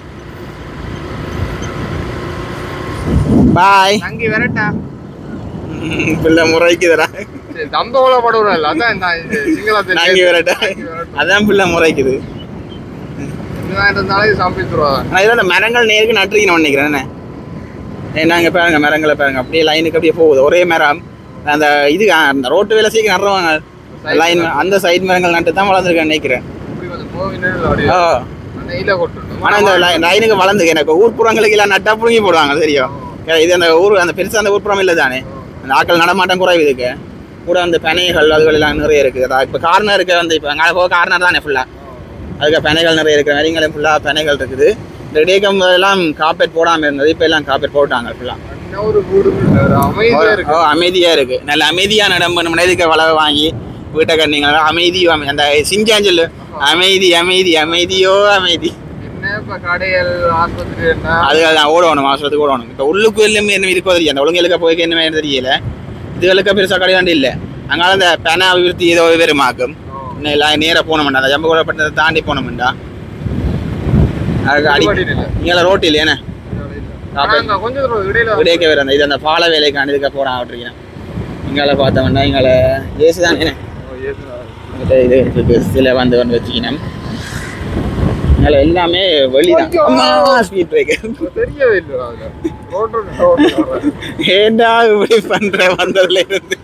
பாய் தங்கி வரட்டா பிள்ளை முறைக்குதுடா சரி, தம்பவள படுவோம் இல்லை அதான் நான் இது சிங்களத்தை நாங்கி வரட்டா அதான் பிள்ளை முறைக்குது இதுதான் இருந்தாலும் சமைத்துருவா ஆனால் இதில் அந்த மரங்கள் நேருக்கு நட்டுருக்கணும் நினைக்கிறேன் என்ன ஏன்னா இங்கே பாருங்க மரங்களை பாருங்க அப்படியே லைனுக்கு அப்படியே போகுது ஒரே மரம் அந்த இது அந்த ரோட்டு வேலை சீக்கிரம் நடுவாங்க லைன் அந்த சைடு மரங்கள் நட்டு தான் வளர்ந்துருக்கேன் நினைக்கிறேன் இப்படி வந்து போவினு அப்படியே ஓ நெய்ல கொட்டுணும் ஆனால் இந்த லை- லைனுக்கு வளர்ந்துக்கு எனக்கு ஊர்ப்புறங்களுக்கு எல்லாம் நட்டா புடுங்கி போடுவாங்க தெரியும் ஏ, இது அந்த ஊர் அந்த பெருசாக அந்த ஊர்ப்புறம் இல்லை தானே அந்த ஆட்கள் நடமாட்டம் குறைவு இதுக்கு கூட அந்த பனைகள் அதுகள் எல்லாம் நிறைய இருக்குது அதான் இப்போ கார்னர் இருக்க வந்து இப்போ அங்கே போக கார்னர் தானே ஃபுல்லாக அதுக்கு பனைகள் நிறைய இருக்கிற மாதிரி இங்கே ஃபுல்லாக பனைகள் இருக்குது இந்த இடைக்கம் எல்லாம் காப்பேட் போடாமல் இருந்தது இப்போ எல்லாம் காப்பேட் போட்டாங்க ஃபுல்லாக என்ன ஒரு வீடு இல்லை, ஒரு அமைதியா இருக்கு ஓ அமைதியாக இருக்குது நல்ல அமைதியான இடம் நம்ம இதுக்கு வளவை வாங்கி வீட்டை கட்டினீங்க அமைதியோ அமை- அந்த சிஞ்சாஞ்சல் அமைதி அமைதி அமைதியோ அமைதி என்ன இப்ப கடைகள் ஆஸ்பத்திரி என்ன அதுகள் தான் ஓடணும் அவசரத்துக்கு ஓடணும் இப்போ உள்ளுக்கு எல்லாமே என்ன இருக்கோ தெரியும் அந்த ஒழுங்கலுக்க போய்க்கு என்ன தெரியல இதுகளுக்கு பெருசாக கிடையாது இல்லை அங்கால அந்த பென அபிவிருத்தி ஏதோ வெறுமாக்கும் இன்னும் எல்லாம் நேராக போனோம்டா அந்த ஜம்பகோடப்பட்டதை தாண்டி போனோம்டா அதுக்கு அடி வழி இல்லை. இங்கே ரோட்டு இல்லையானே ஆனா அங்க கொஞ்சம் தூரம் இடையில விடையக்க வேறு அந்த இது அந்த பால வேலைக்கான இதுக்கு போகிறான் விட்டுருக்கேன் இங்கால பார்த்தோம்னா இங்கால ஏசு தானே ஓ, ஏசுடா. இங்கிட்ட இது இருக்கு சில வந்து வந்து வச்சுக்கணும் இங்கால எல்லாமே வெளிதான் ஐயோ! அம்மா ஸ்பீட் பிரேக்கர் இப்ப தெரியவே இல்லைடா அதுல. Road road road. ஏண்டா இப்படி பண்ற வந்ததுல இருந்து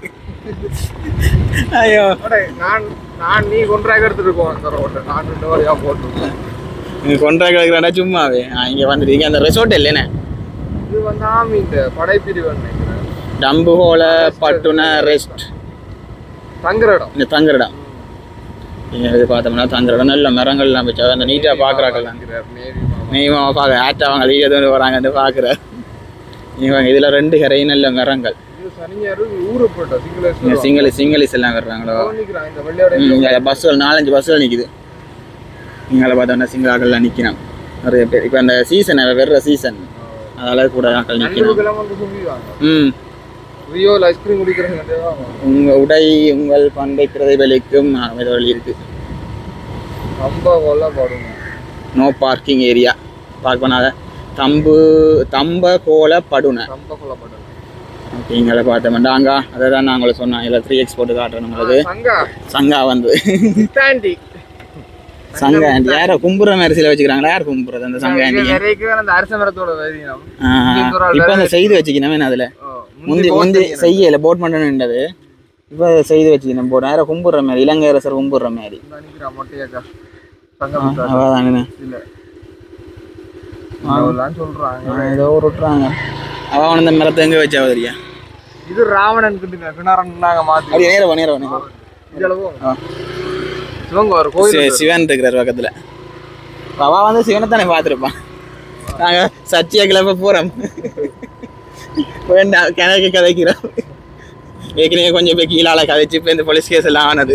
ஐயோ அடே, நான் நான் நீ கொன்றாக எடுத்துட்டு இருக்கோம் அந்த ரோட்டை நான் ரெண்டு வழியா போட்டுருக்கேன் நீ கொண்டா கிடக்குறாடா சும்மாவே ஆ, இங்க வந்துட்டீங்க அந்த ரெசார்ட் இல்லைண்ணே இது வந்து ஆமி இந்த படைப்பிரிவு நினைக்கிறேன் டம்புகோல பட்டுன ரெஸ்ட் தங்குற இடம் இந்த தங்குற இடம் இங்க இது பார்த்தோம்னா தங்குற இடம் நல்ல மரங்கள்லாம் வச்சு அந்த நீட்டா பாக்குறாக்கள் தங்குறார், நேவி மாமா. நீமா பார்க்க ஆட்டா அவங்க வீடியோ வந்து வராங்கன்னு பாக்குற இவங்க இதுல ரெண்டு கரையும் நல்ல மரங்கள் இது சனிஞாரு ஊரு போட்டோம் இங்க சிங்கள சிங்களி சிங்களிஸ் எல்லாம் வர்றாங்களோ நிக்கிறான் இந்த வெள்ளையோட ம், இங்க பஸ்ஸுகள் நாலஞ்சு பஸ்ஸுகள் நிக்குது இங்கே பார்த்தோம்னா சிங்களாக்கள்லாம் நிற்கணும் நிறைய பேர் இப்போ அந்த சீசன் வெற சீசன் அதனால கூட ஆக்கள் நிற்கணும் நண்பர்களெல்லாம் வந்து சொல்லிடுவாங்க ம் ரியோவில் ஐஸ்கிரீம் குடிக்கிறேன் உங்கள் உடை உங்கள் பண்பை பிரதிபலிக்கும் வழி இருக்கு ரொம்ப கொல்ல போடுங்க நோ பார்க்கிங் ஏரியா பார்க் பண்ணாத தம்பு தம்ப கோல படுனை ரொம்ப கொல்லப்படுங்க அப்படிங்கிற பார்த்தோம்னா அங்கே அதை தான் நான் உங்களுக்கு சொன்னேன் இதில் த்ரீ எக்ஸ் போட்டு காட்டுறேன் உங்களுக்கு சங்கா சங்கா வந்து ஸ்டாண்டி சங்க ஆண்டி யாரோ கும்புற மாதிரி சில வச்சுக்கிறாங்களா யார் கும்புறது அந்த சங்க ஆண்டி நிறைய அந்த அரச மரத்தோட வேதினம் இப்போ அந்த செய்து வச்சுக்கணும் அதுல முந்தி முந்தி செய்யல போட் மட்டும்ன்றது இப்போ அதை செய்து வச்சுக்கணும் போட் யாரோ கும்புற மாதிரி இலங்கை அரசர் கும்புற மாதிரி நினைக்கிறேன் மொட்டையாக்கா சங்கம் அதான் இல்ல அவ்வளவுதான் சொல்றாங்க ஏதோ ஒரு விட்டுறாங்க அவன் அந்த மரத்தை எங்க வச்சா தெரியா இது ராவணன் கிட்ட கிணறன் நாங்க மாத்தி அப்படியே நேரம் நேரம் நேரம் இதளவு ஆ. சிவங்க ஒரு கோயில் சி- சிவன் இருக்கிறார் பக்கத்துல அவ வந்து சிவனை தானே பார்த்துருப்பான் நாங்க சத்திய கிளம்ப போறோம் வேண்டாம் கிணக்கு கதைக்கிறோம் ஏற்கனவே கொஞ்சம் போய் கீழால கதைச்சு இப்போ இந்த போலீஸ் கேஸ் எல்லாம் ஆனது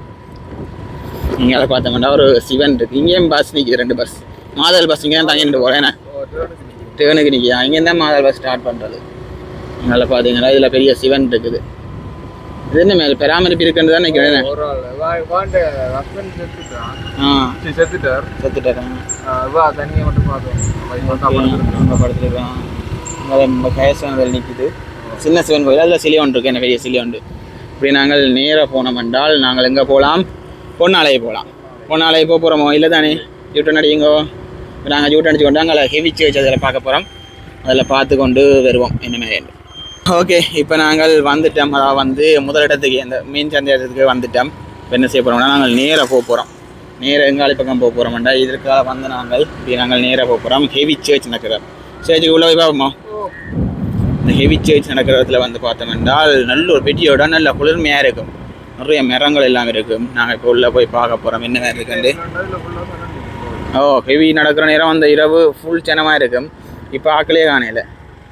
இங்கே பார்த்தோம்னா ஒரு சிவன் இருக்கு இங்கேயும் பஸ் நிற்கிது ரெண்டு பஸ் மாதல் பஸ் இங்கே தான் தங்கிட்டு போகிறேன் டேனுக்கு நிற்கியா இங்கே தான் மாதல் பஸ் ஸ்டார்ட் பண்ணுறது இங்கே பார்த்தீங்கன்னா இதில் பெரிய சிவன் இருக்குது இது என்ன மேலே பராமரிப்பு இருக்குன்னு தான் நினைக்கிறேன் ஒரு ஆள் வா- வாண்ட ஹஸ்பண்ட் செத்துட்டான் ஆ சரி, செத்துட்டார் செத்துட்டேன் ஆ, வா தண்ணியை மட்டும் பார்த்தோம் நம்ம இப்ப தான் படுத்திருக்கோம். நம்ம படத்துலதான் நம்ம கயசானதில் நிற்குது சின்ன சிவன் கோயில் அதில் சிலை ஒன்று இருக்கு என்ன பெரிய சிலை உண்டு இப்படி நாங்கள் நேராக போனோம் என்றால் நாங்கள் எங்கே போகலாம் பொன்னாலை போகலாம் பொன்னாலை போக போகிறோமோ இல்லை தானே ஜூட்டன் அடிங்கோ நாங்கள் ஜூட்டன் அடிச்சு கொண்டு அங்கே ஹெவி சேர்ச் அதில் பார்க்க போகிறோம் அதில் பார்த்து கொண்டு வருவோம் என்ன மாதிரி ஓகே இப்போ நாங்கள் வந்துட்டோம் அதாவது வந்து முதலிடத்துக்கு இந்த மீன் சந்தையத்துக்கு வந்துட்டோம் இப்போ என்ன செய்ய போகிறோம்னா நாங்கள் நேராக போக போகிறோம் நேராக எங்காளி பக்கம் போக போகிறோம்டா இதற்காக வந்து நாங்கள் இப்படி நாங்கள் நேராக போக போகிறோம் ஹெவி சர்ச் நடக்கிற சர்ச்சுக்கு உள்ள போய் பார்ப்போமா இந்த ஹெவி சர்ச் நடக்கிற இடத்துல வந்து பார்த்தோம் என்றால் நல்ல ஒரு பெரிய இடம் நல்ல குளிர்மையாக இருக்கும் நிறைய மரங்கள் எல்லாம் இருக்கும் நாங்கள் இப்போ உள்ளே போய் பார்க்க போகிறோம் என்ன மாதிரி இருக்குண்டு அதுல full ஆ தண்ணி இருக்கு. ஓ ஹெவி நடக்கிற நேரம் அந்த இரவு ஃபுல் ஜனமாக இருக்கும் இப்போ ஆக்கலே காணையில்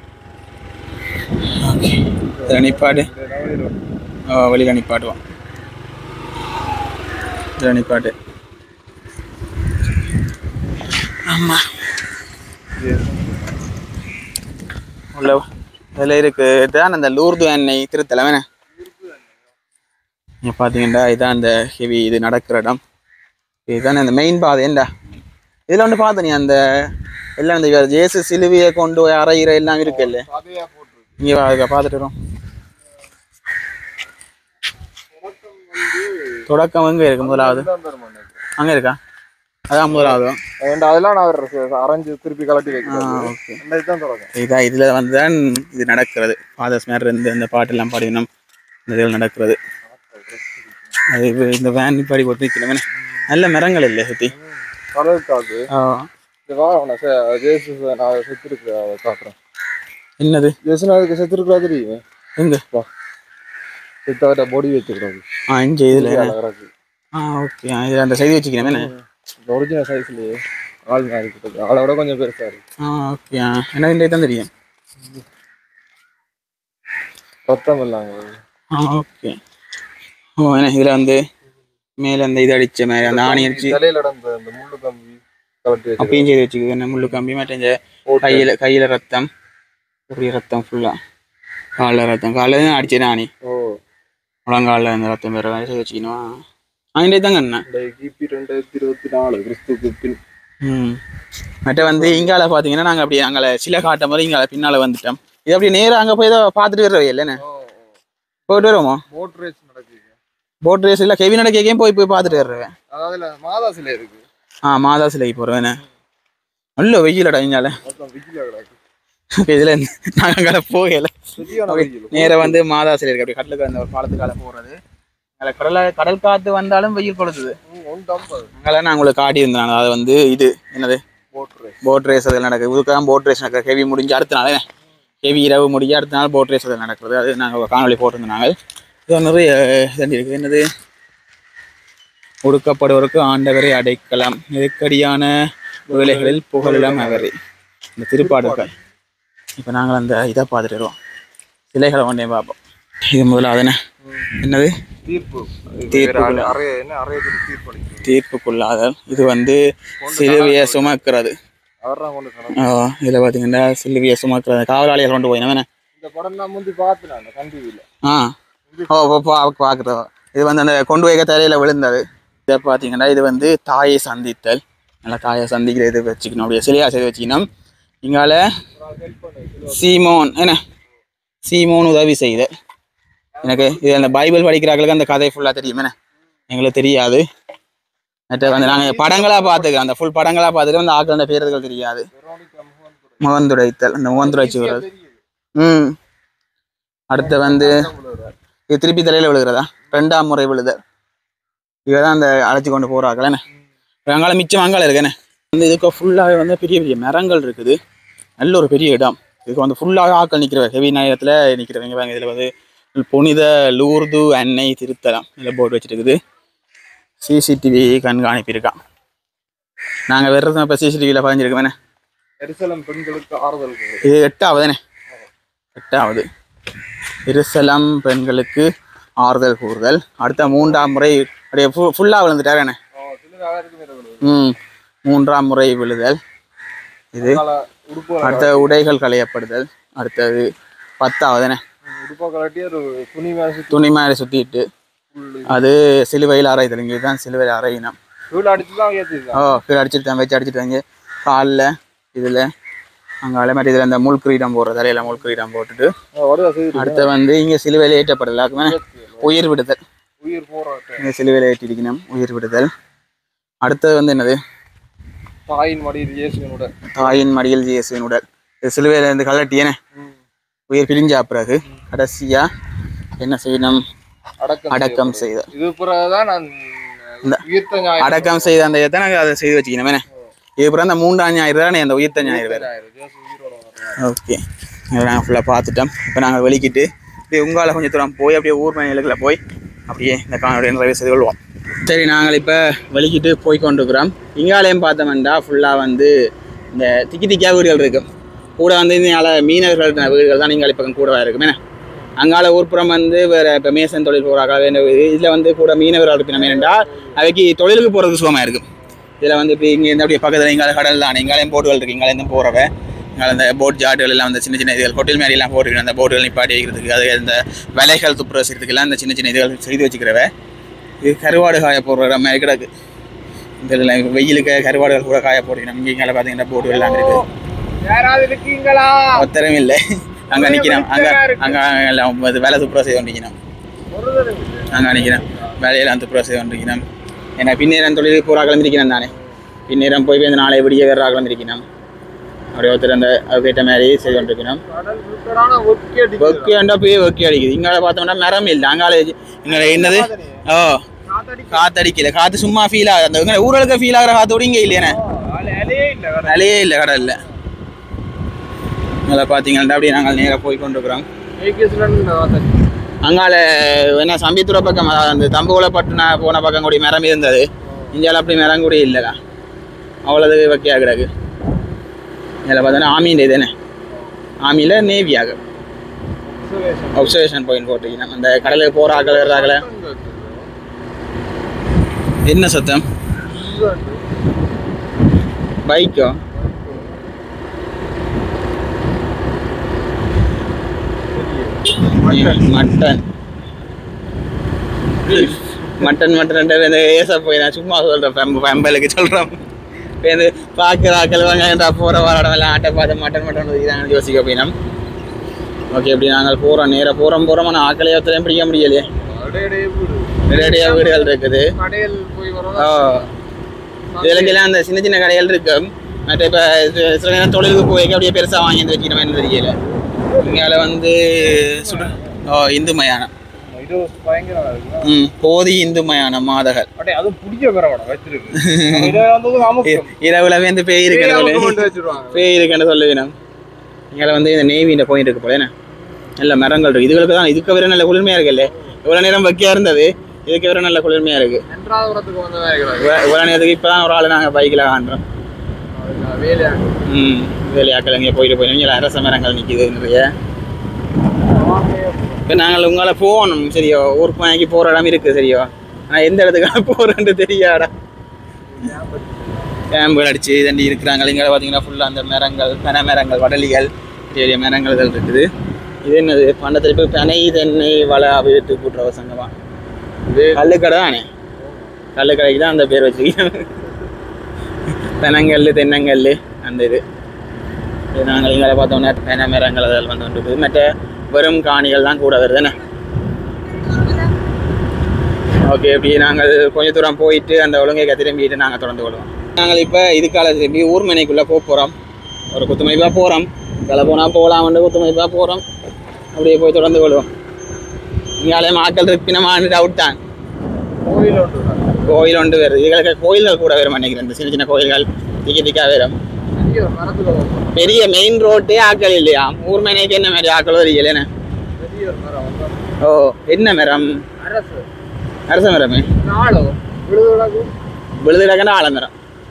ஓகே நிப்பாடு இந்த லெவலில் இருக்கு. ஓ வெளியில் நிப்பாட்டுவோம் இதில் நிப்பாட்டு ஆமாம் உள்ள இதில் இருக்கு இதுதான் அந்த லூர்து எண்ணெய் திருத்தலவேண்ணே இங்கே பார்த்தீங்கன்னா இதுதான் அந்த ஹெவி இது நடக்கிற இடம் இதுதான் அந்த மெயின் பாதை ஏண்டா இதில் வந்து பார்த்த நீ அந்த எல்லாம் இந்த ஜேசு சிலுவையை கொண்டு போய் அறையிற எல்லாம் இருக்குல்ல பாதையா போட்டிருக்கு. இங்கே அதுக்கு பார்த்துட்டு வரோம் தொடக்கம் எங்கே இருக்கு முதலாவது இதுதான் பெருமை எனக்கு. அங்கே இருக்கா அதான் முதலாவது ஏன்டா, அதெல்லாம் நான் ஒரு அரைஞ்சு திருப்பி கலட்டி ஆ வைக்கிறேன் ஓகே இந்த இதுதான் தொடக்கம் இதா இதில் வந்து தான் இது நடக்கிறது ஃபாதர்ஸ் மேர் இருந்து இந்த பாட்டெல்லாம் பாடினோம் இந்த இதில் நடக்கிறது அது இது இந்த வேன் பாடி போட்டு நிற்கணும் நல்ல மரங்கள் இல்லை சுற்றி கடலுக்காது இது வா அவனை செ- ஜேசு செ- நான் செத்துருக்க காட்டுறேன் என்னது ஜேசு அதுக்கு செத்துருக்கா தெரியும் எங்க செத்தவட்ட பொடி வச்சுக்கிறாரு ஆ இங்கே இதில் அழகாக்கு ஆ ஓகே இதில் அந்த செய்தி வச்சுக்கிறேன் என்ன ஒரிஜினல் சைஸ்லயே ஆள் மாதிரி கிட்டது ஆளை விட கொஞ்சம் பெருசா இருக்கு ஆ ஓகே எனக்கு இந்த தான் தெரியும் ரத்தம் இல்லாங்க ஆ ஓகே ஓ என்ன இதில் வந்து மேலே அந்த இது அடித்த மாதிரி அந்த ஆணி அடிச்சு தலையில நடந்த அந்த முள்ளு கம்பி கலட்டி வச்சு அப்பயும் செய்து வச்சுக்குது என்ன முள்ளு கம்பி மட்டும் இந்த கையில் கையில் ரத்தம் இப்படி ரத்தம் ஃபுல்லாக காலில் ரத்தம் காலில் தான் அடிச்சது ஆணி ஓ முழங்காலில் அந்த ரத்தம் வேறு வேறு செய்து வச்சுக்கணும் ஆகிட்டே தாங்க என்ன இந்த கிபி ரெண்டாயிரத்தி இருபத்தி நாலு கிறிஸ்துக்கு பின் ம் மற்ற வந்து இங்கால பார்த்தீங்கன்னா நாங்கள் அப்படி அங்கே சில காட்டும் போது இங்கால பின்னால் வந்துட்டோம் இது அப்படி நேராக அங்கே போய் தான் பார்த்துட்டு வர்றவே இல்லைண்ணே போயிட்டு வருவோமா போட் ரேஸ் நடக்குது போட் ரேஸ் இல்லை கெவி நடக்கையும் போய் போய் பார்த்துட்டு வர்றேன் அதாவது இல்ல மாதா சிலை இருக்கு ஆ மாதா சிலைக்கு போகிறேன் நல்ல வெயிலடா இங்கால மொத்தம் விஜில கிடக்கு இதில் நாங்கள் அங்கே போகலை சரியான வெயில் நேராக வந்து மாதா சிலை இருக்கு அப்படி கடலுக்கு அந்த ஒரு பாலத்துக்கால போகிறது அதில் கடலை கடல் காற்று வந்தாலும் வெயில் கொளுத்துது ஒன்று ஐம்பது அங்கே நான் உங்களுக்கு காட்டியிருந்தாங்க அது வந்து இது என்னது போட் ரேஸ் போட் ரேஸ் அதில் நடக்குது இதுக்காக போட் ரேஸ் நடக்குது ஹெவி முடிஞ்சு அடுத்த நாள் ஹெவி இரவு முடிஞ்சு அடுத்த நாள் போட் ரேஸ் அதில் நடக்கிறது அது நாங்கள் காணொலி போட்டிருந்தோம் நாங்கள் இது நிறைய இதண்டி இருக்குது என்னது ஒடுக்கப்படுவருக்கு ஆண்டவரை அடைக்கலாம் நெருக்கடியான வேலைகளில் புகழிடம் அவரே இந்த திருப்பாடுகள் இப்போ நாங்கள் அந்த இதை பார்த்துட்டு வருவோம் சிலைகளை ஒன்றே பார்ப்போம் இது முதலாவதுண்ணே என்னது தீர்ப்பு தீர்ப்புக்குள்ள. அறைய என்ன அறைய தீர்ப்பு அளிக்கிறது தீர்ப்புக்குள்ளாதல் இது வந்து சிலுவையை சுமக்கிறது அவர் தான் கொண்டு கணக்கு இதில் பார்த்தீங்கன்னா சிலுவையை சுமக்கிறது காவலாளிகள் கொண்டு போய் என்ன இந்த படம் நான் முந்தி பார்த்தேன் அந்த கண் டிவியில் ஆ ஓ ஓ, பா பார்க்குறோம் இது வந்து அந்த கொண்டு வைக்க தலையில் விழுந்தது இதை பார்த்தீங்கன்னா இது வந்து தாயை சந்தித்தல் நல்லா தாயை சந்திக்கிற இது வச்சுக்கணும் அப்படியே சிலையா செய்து வச்சுக்கணும் இங்கால சீமோன் என்ன சீமோன் உதவி செய்த எனக்கு இது அந்த பைபிள் படிக்கிறார்களுக்கு அந்த கதை ஃபுல்லாக தெரியும் என்ன எங்களுக்கு தெரியாது மற்ற வந்து நாங்கள் படங்களா பார்த்துக்கிறோம் அந்த ஃபுல் படங்களா பார்த்துட்டு அந்த ஆக்களோட பேர்கள் தெரியாது முகந்துடைத்தல் அந்த முகந்துடைச்சி வர்றது ம் அடுத்து வந்து இது திருப்பி தலையில விழுகிறதா ரெண்டாம் முறை விழுதல் இவதான் அந்த அழைச்சி கொண்டு போறாங்களே என்ன வெங்காயம் மிச்சம் வெங்காயம் இருக்குண்ணே வந்து இதுக்கு ஃபுல்லாகவே வந்து பெரிய பெரிய மரங்கள் இருக்குது நல்ல ஒரு பெரிய இடம் இதுக்கு வந்து ஃபுல்லாக ஆக்கள் நிற்கிற ஹெவி நேரத்தில் நிற்கிறவங்க பாருங்க இதில் வந்து புனித லூர்து அன்னை திருத்தலம் இதில் போர்டு வச்சிருக்குது சிசிடிவி கண்காணிப்பு இருக்கான் நாங்கள் வெறும் இப்போ சிசிடிவியில் பதிஞ்சிருக்கோமே எரிசலம் பெண்களுக்கு ஆறுதல் கூறு. இது எட்டாவதுனே எட்டாவது இருசலம் பெண்களுக்கு ஆறுதல் கூறுதல் அடுத்த மூன்றாம் முறை அப்படியே ஃபு ஃபுல்லாக விழுந்துட்டாரேண்ணே ஆ, சிலர் யாருக்கும் இரவு. ம் மூன்றாம் முறை விழுதல் இது அதனால உடுப்பு அடுத்த உடைகள் களையப்படுதல் அடுத்தது பத்தாவதுனே உடுப்பா கலட்டி ஒரு துணி மேசி துணி மேலே சுற்றிட்டு புல்லு அது சிலுவையில் அறைதல் இங்கே தான் சிலுவையில் அறையினம் வீடு அடிச்சு தான் ஏற்றிருக்காங்க ஓ கீழே அடிச்சுட்டு தான் வச்சு அடிச்சுட்டு வாங்க காலில் இதில் அங்கே அலைமாட்டி இதில் இந்த முள் கிரீடம் போடுற தலையில் முள் கிரீடம் போட்டுட்டு வருதா செய்து அடுத்து வந்து இங்கே சிலுவையில் ஏற்றப்படல அதுக்குமே உயிர் விடுதல் உயிர் போராட்டம் இங்கே சிலுவையில் ஏற்றிருக்கணும் உயிர் விடுதல் அடுத்தது வந்து என்னது தாயின் மடியில் இயேசுவினோட தாயின் மடியில் இயேசுவின் உடல் இது சிலுவையில் இருந்து கலட்டியேனே உயிர் பிரிஞ்சா பிறகு கடைசியா என்ன செய்யணும் அடக்கம் அடக்கம் செய்த இது பிறகுதான் நான் உயிர்த்த ஞாயிறு அடக்கம் செய்த அந்த இதை நாங்கள் அதை செய்து வச்சுக்கணும் என்ன இது பிறகு அந்த மூன்றாம் ஞாயிறு தானே அந்த உயிர்த்த ஞாயிறு வேறு ஞாயிறு ஜேசு உயிரோட வர்றாரு. ஓகே நாங்கள் ஃபுல்லாக பார்த்துட்டோம் இப்போ நாங்கள் வெளிக்கிட்டு இப்படியே உங்களால் கொஞ்சம் தூரம் போய் அப்படியே ஊர் மனைகளுக்குள்ள போய் அப்படியே இந்த காணொலியை நிறைவு செய்து கொள்வோம் சரி நாங்கள் இப்போ வெளிக்கிட்டு போய் கொண்டிருக்கிறோம் இங்காலயம் பார்த்தோம்னா ஃபுல்லாக வந்து இந்த திக்கி திக்கியா வீடுகள் இருக்கும் கூட வந்து இந்த மீனவர்கள் இருக்கிற வீடுகள் தான் நீங்கள் பக்கம் கூடவா இருக்கும் என்ன அங்கால ஊர்ப்புறம் வந்து வேறு இப்போ மேசன் தொழில் போகிறாங்க இதில் வந்து கூட மீனவர்கள் இருப்பினம் ஏனென்றால் அவைக்கு தொழிலுக்கு போகிறதுக்கு சுகமாக இருக்கும் இதில் வந்து இப்போ இங்கே இருந்து அப்படியே பக்கத்தில் இங்கால கடல் தான் இங்காலையும் போட்டுகள் இருக்குது இங்காலேருந்து போகிறவ இங்கால இந்த போட் ஜாட்டுகள் எல்லாம் வந்து சின்ன சின்ன இதுகள் ஹோட்டல் மாதிரி எல்லாம் போட்டுருக்கேன் அந்த போட்டுகள் நிப்பாட்டி வைக்கிறதுக்கு அது இந்த விலைகள் துப்புர செய்கிறதுக்கெல்லாம் இந்த சின்ன சின்ன இதுகள் செய்து வச்சுக்கிறவ இது கருவாடு காய போடுற மாதிரி கிடக்கு இந்த இதுல வெயிலுக்கு கருவாடுகள் கூட காய போட்டுக்கணும் இங்கே இங்கே பார்த்தீங்கன்னா போட்டுகள் எல்லாம் இருக்குது யாராவது இருக்கீங்களா ஒத்தரம் இல்லை அங்கே நிற்கிறோம் அங்கே அங்கே எல்லாம் இது வேலை துப்புரா செய்து கொண்டிருக்கணும் ஒருத்தரும் அங்கே நிற்கிறேன் வேலையெல்லாம் துப்புரா செய்து கொண்டிருக்கணும் ஏன்னா பின்னேரம் தொழில் பூரா கலந்திருக்கணும் தானே பின்னேரம் போய் போய் இந்த நாளை விடிய வேற கலந்திருக்கணும் அப்படியே ஒருத்தர் அந்த அதுக்கேற்ற மாதிரி செய்து கொண்டிருக்கணும் கடல் சுத்தரான ஒக்கி அடிக்குது. ஒக்கி அண்டா போய் ஒக்கி அடிக்குது இங்கால பார்த்தோம்னா மரம் இல்லை அங்கால இங்கே என்னது ஓ காத்தடி- காத்தடிக்கல காத்து சும்மா ஃபீல் ஆகுது அந்த இங்க ஊரலுக்கு ஃபீல் ஆகிற காத்தோட இங்கே இல்லையானே ஆளு இலையே இல்ல கடல். நிலையே இல்லை கடல்ல அதில் பார்த்தீங்கன்னா அப்படியே நாங்கள் நேராக போய் கொண்டிருக்கிறோம் ஏகேஸ்வரன் காத்தடி. அங்கால என்ன சம்பித்துறை பக்கம் அதாவது அந்த தம்புகுல பட்டு நான் போன பக்கம் கூடி மரம் இருந்தது இந்தியாவில் அப்படி மரம் கூட இல்லைடா அவ்வளோது வைக்கையா கிடக்கு இதில் பார்த்தோன்னா ஆமீன் இதுதானே ஆமியில் நேவியாக observation. அப்சர்வேஷன் பாயிண்ட் போட்டிருக்கீங்க அந்த கடலுக்கு போகிற ஆக்கள் வர்றாங்கள என்ன சத்தம் பைக்கோ மட்டன் மட்டன் மட்டன் இந்த ஏச போய் நான் சும்மா சொல்கிறேன் பெம்ப பெம்பலுக்கு சொல்கிறோம் இப்போ இந்த பார்க்குற ஆக்கள் வாங்க போகிற வாரம் எல்லாம் ஆட்டை பார்த்து மட்டன் மட்டன் ஒதுக்கிறாங்கன்னு யோசிக்க போயினா ஓகே இப்படி நாங்கள் போகிறோம் நேராக போகிறோம் போகிறோம் ஆனால் ஆக்களை ஒருத்தரையும் பிடிக்க முடியலையே அடையடைய வீடு. நிறைய வீடுகள் இருக்குது கடையில் போய் ஓ வரதா இதுலக்கெல்லாம் அந்த சின்ன சின்ன கடைகள் இருக்கு மற்ற இப்போ சில நேரம் தொழிலுக்கு போய் அப்படியே பெருசாக வாங்கி வந்து வச்சுக்கணும் என்ன தெரியல இங்கால வந்து சுட ஓ இந்து மயானம் இது பயங்கரமா இருக்கு ம் போதி இந்து மயானம் மாதகள் அடே அது புடிக்க பெற வேணாம் வச்சிருக்கு இதை வந்து அமுக்கும் இரவுல வந்து பேய் பேய் இருக்கிறது அமுக்கு கொண்டு வச்சிருவாங்க பேய் இருக்குன்னு சொல்லுவேன் இங்கே வந்து இந்த நேவியின் பாயிண்ட் இருக்கு போல என்ன நல்ல மரங்கள் இருக்கு இதுகளுக்கு தான் இதுக்கு வேற நல்ல குளிர்மையா இருக்குல்ல இவ்வளோ நேரம் வக்கியா இருந்தது இதுக்கு வேற நல்ல குளிர்மையா இருக்கு நன்றாபுரத்துக்கு வந்ததா இருக்கிறாங்க இவ்வ- இவ்வளோ நேரத்துக்கு இப்போ தான் ஒரு ஆள் நாங்கள் பைக்கில் காண்றோம் வேலையாக ம் வேலையாக்கள் இங்கே போயிட்டு போய் இங்கே அரச மரங்கள் நிற்கிது நிறைய இப்போ நாங்கள் உங்களை போகணும் சரியோ ஊருக்கு வாங்கி போகிற இடம் இருக்குது சரியோ ஆனால் எந்த இடத்துக்காக போகிறேன்னு தெரியாடா கேம்புகள் அடிச்சு தண்டி இருக்கிறாங்க இங்கே பார்த்தீங்கன்னா ஃபுல்லாக அந்த மரங்கள் பனை மரங்கள் வடலிகள் பெரிய பெரிய மரங்கள் இதெல்லாம் இருக்குது இது என்னது பண்டத்தில் இப்போ பனை தென்னை வள அபிவிருத்தி கூட்டுறவு சங்கமா இது கல்லுக்கடை தானே கல்லுக்கடைக்கு தான் அந்த பேர் வச்சுருக்கீங்க தென்னங்கல் தென்னங்கல் அந்த இது இது நாங்கள் இங்கே பார்த்தோம்னா தென்னை மரங்கள் அதில் வந்து இருக்குது மற்ற வெறும் காணிகள் தான் கூட வருது என்ன ஓகே இப்படி நாங்கள் கொஞ்ச தூரம் போயிட்டு அந்த ஒழுங்கை திரும்பிட்டு நாங்கள் தொடர்ந்து கொள்வோம் நாங்கள் இப்போ இதுக்கால திரும்பி ஊர்மனைக்குள்ளே போக போகிறோம் ஒரு குத்துமதிப்பாக போகிறோம் வேலை போனால் போகலாம்னு குத்துமதிப்பாக போகிறோம் அப்படியே போய் தொடர்ந்து கொள்வோம் இங்காலே மாக்கள் இருப்பினமான டவுட் தான் கோயில் ஒன்று கோயில் ஒன்று வருது இதுகளுக்கு கோயில்கள் கூட வரும் நினைக்கிறேன் இந்த சின்ன சின்ன கோயில்கள் திக்கி திக்கா வரும் பெரிய ஒரு மரத்துல ஒரு பெரிய மெயின் ரோட்டே ஆக்கள் இல்லையா ஊர்மனைக்கு என்ன மாதிரி ஆக்களோ தெரியலன்னு பெரிய ஒரு மரம் வந்து ஓ என்ன மரம் அரசு அரச மரமே நாளோ விழுதுலகு விழுதுடக்கன ஆலமரம்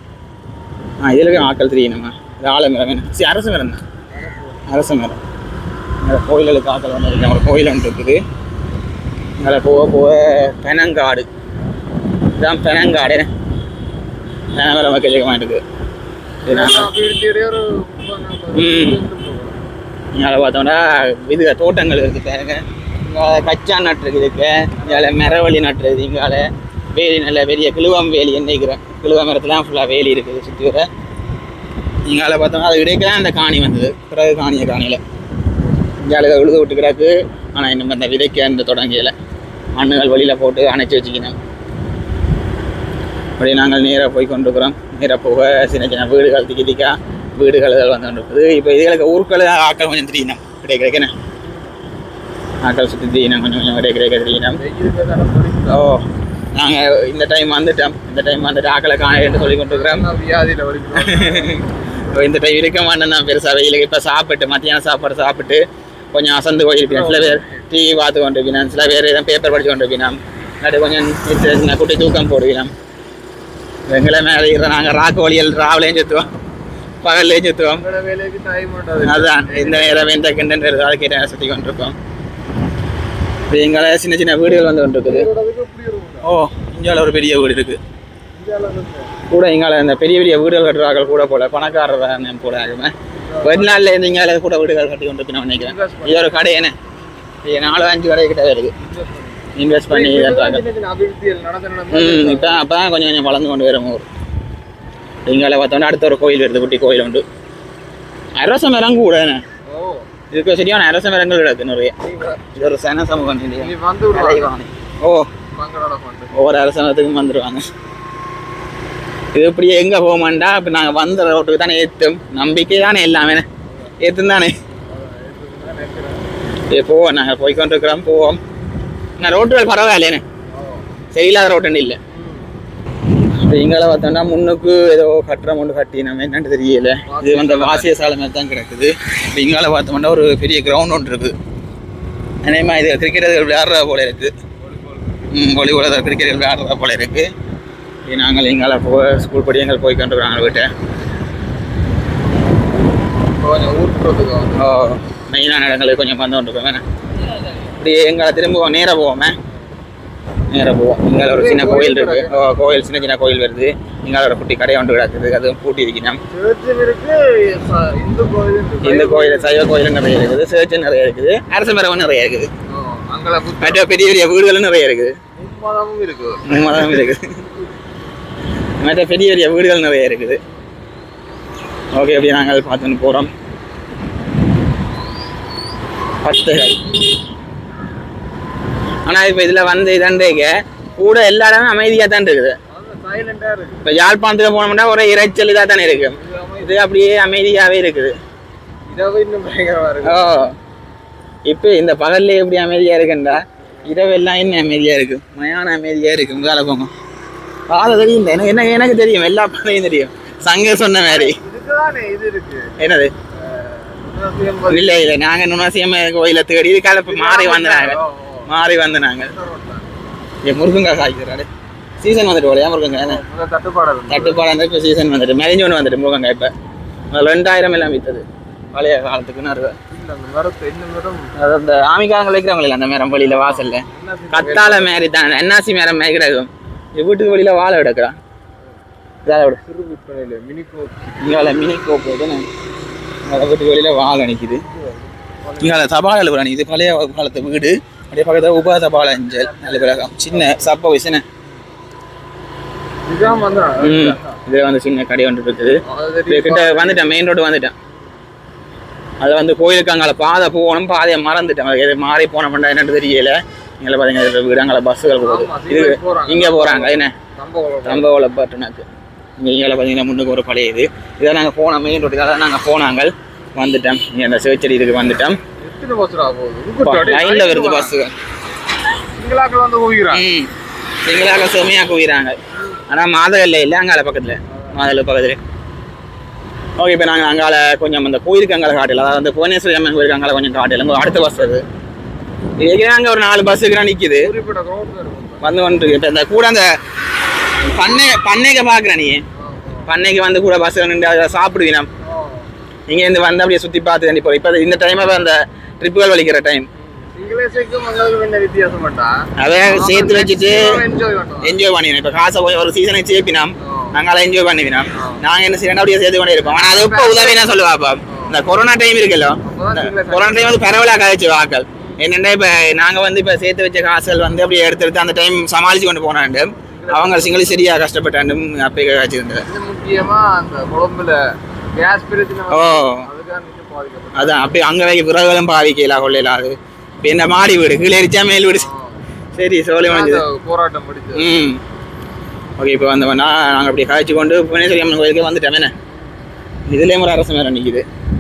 ஆ இதுல ஆக்கள் தெரியணுமா இது ஆலமரம் என்ன சரி அரச மரம் தான் அரச மரம் இந்த கோயில்களுக்கு ஆக்கள் வந்து இருக்கு ஒரு கோயில் ஒன்று இருக்குது அதில் போக போக பெனங்காடு இதுதான் பெனங்காடு பெனமரம் வைக்க மாட்டேங்குது இது நாங்கள் அபிவிருத்தியுடைய ஒரு ம். இங்கே பார்த்தோம்னா இது தோட்டங்கள் இருக்குது பாருங்க இங்கே கச்சா நட்டு இருக்குது இங்கே மரவள்ளி நட்டுறது இங்கால வேலி நல்ல பெரிய கிழுவம் வேலி என்னைக்கிறேன் கிழுவ மரத்துலாம் ஃபுல்லாக வேலி இருக்குது சுற்றி வர இங்கால பார்த்தோம்னா அது இடையே அந்த காணி வந்தது பிறகு காணிய காணியில் இங்கால உழுது விட்டு கிடக்கு ஆனால் இன்னும் அந்த விதைக்க அந்த தொடங்கியல மண்ணுகள் வழியில் போட்டு அணைச்சி வச்சுக்கணும் அப்படி நாங்கள் நேராக போய் கொண்டிருக்கிறோம் நேராக போக சின்ன சின்ன வீடுகள் திக்கி திக்கா வீடுகள் வந்து கொண்டிருக்குது இப்போ இதுகளுக்கு ஊருக்கள் ஆக்கள் கொஞ்சம் தெரியணும் கிடைக்க கிடைக்கணும் ஆக்கள் சுற்றி தெரியணும் கொஞ்சம் கொஞ்சம் கிடைக்க கிடைக்க தெரியணும் வெயிலுக்கு தானே பொறிக்குது. ஓ நாங்கள் இந்த டைம் வந்துட்டோம் இந்த டைம் வந்துட்டு ஆக்களை காண என்று சொல்லி கொண்டிருக்கிறோம் என்ன வியாதியில வலிக்கிறோம் இப்போ இந்த டைம் இருக்க மாட்டேன் நான் பெருசாக வெயிலுக்கு இப்போ சாப்பிட்டு மத்தியானம் சாப்பாடு சாப்பிட்டு கொஞ்சம் அசந்து போயிருப்பேன் சில பேர் டிவி பார்த்து கொண்டிருப்பினான் சில பேர் எதாவது பேப்பர் படித்து கொண்டிருப்பினான் இல்லாட்டி கொஞ்சம் சின்ன சின்ன குட்டி தூக்கம் போடுவினான் எங்களை மேலே இருக்கிற நாங்கள் ராக்கு வழியில் ராவிலையும் சுற்றுவோம் பகல்லையும் சுற்றுவோம் உங்களோட வேலைக்கு டைம் உண்டாது அதான் இந்த நேரம் எந்த கிண்டன்ற வாழ்க்கையை சுற்றி கொண்டிருக்கோம் இப்போ எங்களை சின்ன சின்ன வீடுகள் வந்து கொண்டிருக்குது இதோடதுக்கு எப்படி இருக்கும் ஓ இந்தியாவில் ஒரு பெரிய வீடு இருக்குது இந்தியாவில் இருக்கு கூட இங்கால இந்த பெரிய பெரிய வீடுகள் கட்டுறார்கள் கூட போல பணக்காரர் தான் போல ஆகுமே வெளிநாட்டில் இருந்து இங்கால கூட வீடுகள் கட்டி கொண்டு இருக்கணும் நினைக்கிறேன் இது ஒரு கடை என்ன இது நாலு அஞ்சு கடை கிட்ட இருக்கு இன்வெஸ்ட் பண்ணி கட்டுறாங்க சின்ன சின்ன அபிவிருத்திகள் நடந்து நடந்து ம் இப்போ அப்போ கொஞ்சம் கொஞ்சம் வளர்ந்து கொண்டு வரும் ஊர் இங்கால பார்த்தோன்னா அடுத்த ஒரு கோயில் வருது குட்டி கோயில் உண்டு அரச மரம் கூட என்ன ஓ இதுக்கு சரியான அரச மரங்கள் கிடக்கு நிறைய நீங்க இது ஒரு சன சமூகம் இல்லையா நீ வந்து விடுவாங்க கலைவாணி. ஓ மங்களோட கொண்டு ஒவ்வொரு அரசாங்கத்துக்கும் வந்துடுவாங்க இது இப்படி எங்கே போகமாண்டா இப்போ நாங்கள் வந்த ரோட்டுக்கு தானே ஏற்றும் நம்பிக்கை தானே எல்லாமே ஏற்றும் தானே ஏ போவோம் நாங்கள் போய்க்கொண்டு இருக்கிறோம் போவோம் நான் ரோட்டுகள் பரவாயில்லைண்ணே சரியில்லாத ரோட்டுன்னு இல்லை இப்போ இங்கால பார்த்தோம்னா முன்னுக்கு ஏதோ கட்டுறம் ஒன்று கட்டி நம்ம என்னன்னு தெரியல இது வந்து வாசிய சாலை மாதிரி தான் கிடக்குது இப்போ இங்கால பார்த்தோம்னா ஒரு பெரிய கிரவுண்ட் ஒன்று இருக்குது அதேமா இது கிரிக்கெட்டுகள் விளையாடுற போல இருக்குது ம் வாலிபால் கிரிக்கெட் விளையாடுறதா போல இருக்கு இது நாங்கள் எங்கால போ ஸ்கூல் படி எங்கள் போய் கொண்டிருக்கிறாங்க வீட்டை கொஞ்சம் ஊர்ப்புறத்துக்கு வந்து ஓ மெயினான இடங்களுக்கு கொஞ்சம் வந்து கொண்டிருக்கோம் வேணா இப்படியே எங்களை திரும்ப நேராக போவோமே நேராக போவோம் இங்கே ஒரு சின்ன கோயில் இருக்கு ஓ கோயில் சின்ன சின்ன கோயில் வருது இங்கே ஒரு குட்டி கடை ஒன்று கிடக்குது அதுவும் பூட்டி இருக்கணும் சேர்ச்சும் இருக்கு ச- இந்து கோயில் இருக்கு. இந்த கோயில் சைவ கோயில் நிறைய இருக்குது சேர்ச்சு நிறைய இருக்குது அரச மரம் நிறைய இருக்குது ஓ, அங்கெல்லாம் புத்த மற்ற பெரிய பெரிய வீடுகளும் நிறைய இருக்குது மதமும் இருக்கு மரம் இருக்குது மற்ற பெரிய பெரிய வீடுகள் நிறைய இருக்குது ஓகே அப்படி நாங்கள் பார்த்துன்னு போகிறோம் பத்துகள் ஆனால் இப்போ இதில் வந்து இதண்டேக்க கூட எல்லா இடமும் அமைதியாக தான் இருக்குது சைலண்டா இருக்கு இப்போ யாழ்ப்பாணத்துக்கு போனோம்னா ஒரே இறைச்சல் இதாக தானே இருக்கு இது அப்படியே அமைதியாகவே இருக்குது இரவு இன்னும் பயங்கரமா இருக்கு ஓ இப்போ இந்த பகல்ல எப்படி அமைதியாக இருக்குண்டா இரவெல்லாம் என்ன அமைதியாக இருக்கு மயான அமைதியாக இருக்கு உங்களால போங்க பாதை தெரியும் எனக்கு என்ன எனக்கு தெரியும் எல்லா பாதையும் தெரியும் சங்க சொன்ன மாதிரி இதுக்குதானே இது இருக்கு என்னது நுணசியம் பத்தி- இல்லை இல்லை நாங்கள் நுணசியம்ம கோயிலை தேடி இதுக்கால இப்போ மாறி வந்தாங்க ஓ, ஓ. மாறி வந்து நாங்கள் இந்த ரோட்ல. ஏ முருங்கங்காய் காய்க்கிறாரு சீசன் வந்துட்டு போலையா முருங்கங்காய் என்ன? முதல்ல தட்டுப்பாடு இருக்கு. தட்டுப்பாடு வந்து இப்போ சீசன் வந்துட்டு மெலிஞ்சு ஒன்று வந்துட்டு முருங்கங்காய் இப்போ அதில் ரெண்டாயிரம் எல்லாம் வித்தது பழைய காலத்துக்குன்னு இருக்கு இல்ல, அந்த மரத்து இன்னும் மரம் அது அந்த ஆமிக்காரங்க வைக்கிறாங்களே அந்த மரம் வழியில வாசல்ல என்ன கத்தாழை மாரி தான் என்னாசி மரம் மாரி கிடக்கும் இது வீட்டுக்கு வெளியில வாழை கிடக்குறான் இதால விடு சிறு விற்பனையில மினி கோக் இங்கால மினி கோப்பு தானே இங்கால வீட்டுக்கு வெளியில வாழை நிற்கிது இங்கால தபால் எழுபுறான் இது பழைய காலத்து வீடு அப்படியே பக்கத்தில் உப தபால் அஞ்சல் நல்ல பிறகு சின்ன சப்ப வயசுன்னு இதுதான் வந்தான் ம் இது வந்து சின்ன கடை ஒன்று இருக்குது அது இது கிட்ட வந்துட்டேன் மெயின் ரோடு வந்துட்டேன் அது வந்து கோயிலுக்கு அங்கால பாதை போகணும் பாதையை மறந்துட்டேன் அது எது மாறி போனோம்னா என்னன்னு தெரியல இங்கே பார்த்தீங்கன்னா வீடு அங்கே பஸ்ஸுகள் போகுது ஆமா, இது இங்க போறாங்க. இங்கே போகிறாங்க என்ன சம்பவம் ரொம்ப உழப்பட்டுனாக்கு இங்கே இங்கே பார்த்தீங்கன்னா முன்னுக்கு ஒரு பழைய இது இதை நாங்கள் போனோம் மெயின் ரோட்டுக்காக நாங்கள் போனாங்க வந்துட்டோம் இங்கே அந்த சிவச்செடி இதுக்கு வந்துட்டோம் எத்தனை பஸ்ரா போகுது லைனில் வருது பஸ்ஸுகள் சிங்களாக்கள் வந்து போகிறான் ம் எங்களால் செம்மையாக குவிறாங்க ஆனால் மாதகல்ல இல்லை அங்கால பக்கத்தில் மாதல பக்கத்தில் ஓகே இப்போ நாங்கள் அங்கால கொஞ்சம் அந்த கோயிலுக்கு அங்கால காட்டல அதாவது அந்த புவனேஸ்வரி அம்மன் கோயிலுக்கு அங்கால கொஞ்சம் காட்டல இங்க அடுத்த பஸ் அது இதுக்கு அங்கே ஒரு நாலு பஸ்ஸுக்கு நிற்கிது குறிப்பிட்ட crowd தான் இருக்கும். வந்து வந்துட்டு இப்போ இந்த கூட அந்த பண்ணை பண்ணைக்கு பார்க்குறேன் நீ பண்ணைக்கு வந்து கூட பஸ் நின்று அதை சாப்பிடுவீனா ஆ. இங்கேருந்து வந்து அப்படியே சுற்றி பார்த்து தண்ணி போகிறோம் இப்போ இந்த டைம் அந்த ட்ரிப்புகள் வலிக்கிற டைம் இங்கிலீஷுக்கும் மங்களுக்கு என்ன வித்தியாசம் பண்ணா அதை சேர்த்து வச்சுட்டு என்ஜாய் பண்ணுவோம் என்ஜாய் பண்ணிடணும் இப்போ காசை போய் ஒரு சீசனை சேர்ப்பினோம் நாங்கள் என்ஜாய் பண்ணிவினோம் நாங்கள் என்ன செய்யணும் அப்படியே சேர்த்து கொண்டே இருப்போம் ஆனால் அது இப்போ உதவி என்ன சொல்லுவாப்பா இந்த கொரோனா டைம் இருக்குல்ல இந்த கொரோனா டைம் வந்து பரவலாக கதைச்சு வாக்கள் என்னென்னா இப்போ நாங்கள் வந்து இப்போ சேர்த்து வச்ச காசுகள் வந்து அப்படியே எடுத்து எடுத்து அந்த டைம் சமாளித்து கொண்டு போனாண்டு அவங்க சிங்களி சரியாக கஷ்டப்பட்டாண்டும் அப்பயே காய்ச்சிருந்தது இது முக்கியமா அந்த குழம்புல கேஸ் பிரச்சனை ஓ வந்து அதுக்காக நிச்சயம் பாதிக்கப்படும் அதான் அப்படி அங்கே வைக்க பிறகுகளும் பாவிக்கலாம் கொள்ளையில அது இப்போ என்ன மாடி வீடு கீழே எரிச்சா மேல் வீடு சரி சோழி முடிஞ்சது அந்த போராட்டம் முடிச்சு ம் ஓகே இப்போ வந்தவனா நாங்கள் அப்படி காய்ச்சி கொண்டு புவனேஸ்வரி அம்மன் கோயிலுக்கு வந்துட்டோம் என்ன இதுலேயும் ஒரு அரச மரம் நிற்கிது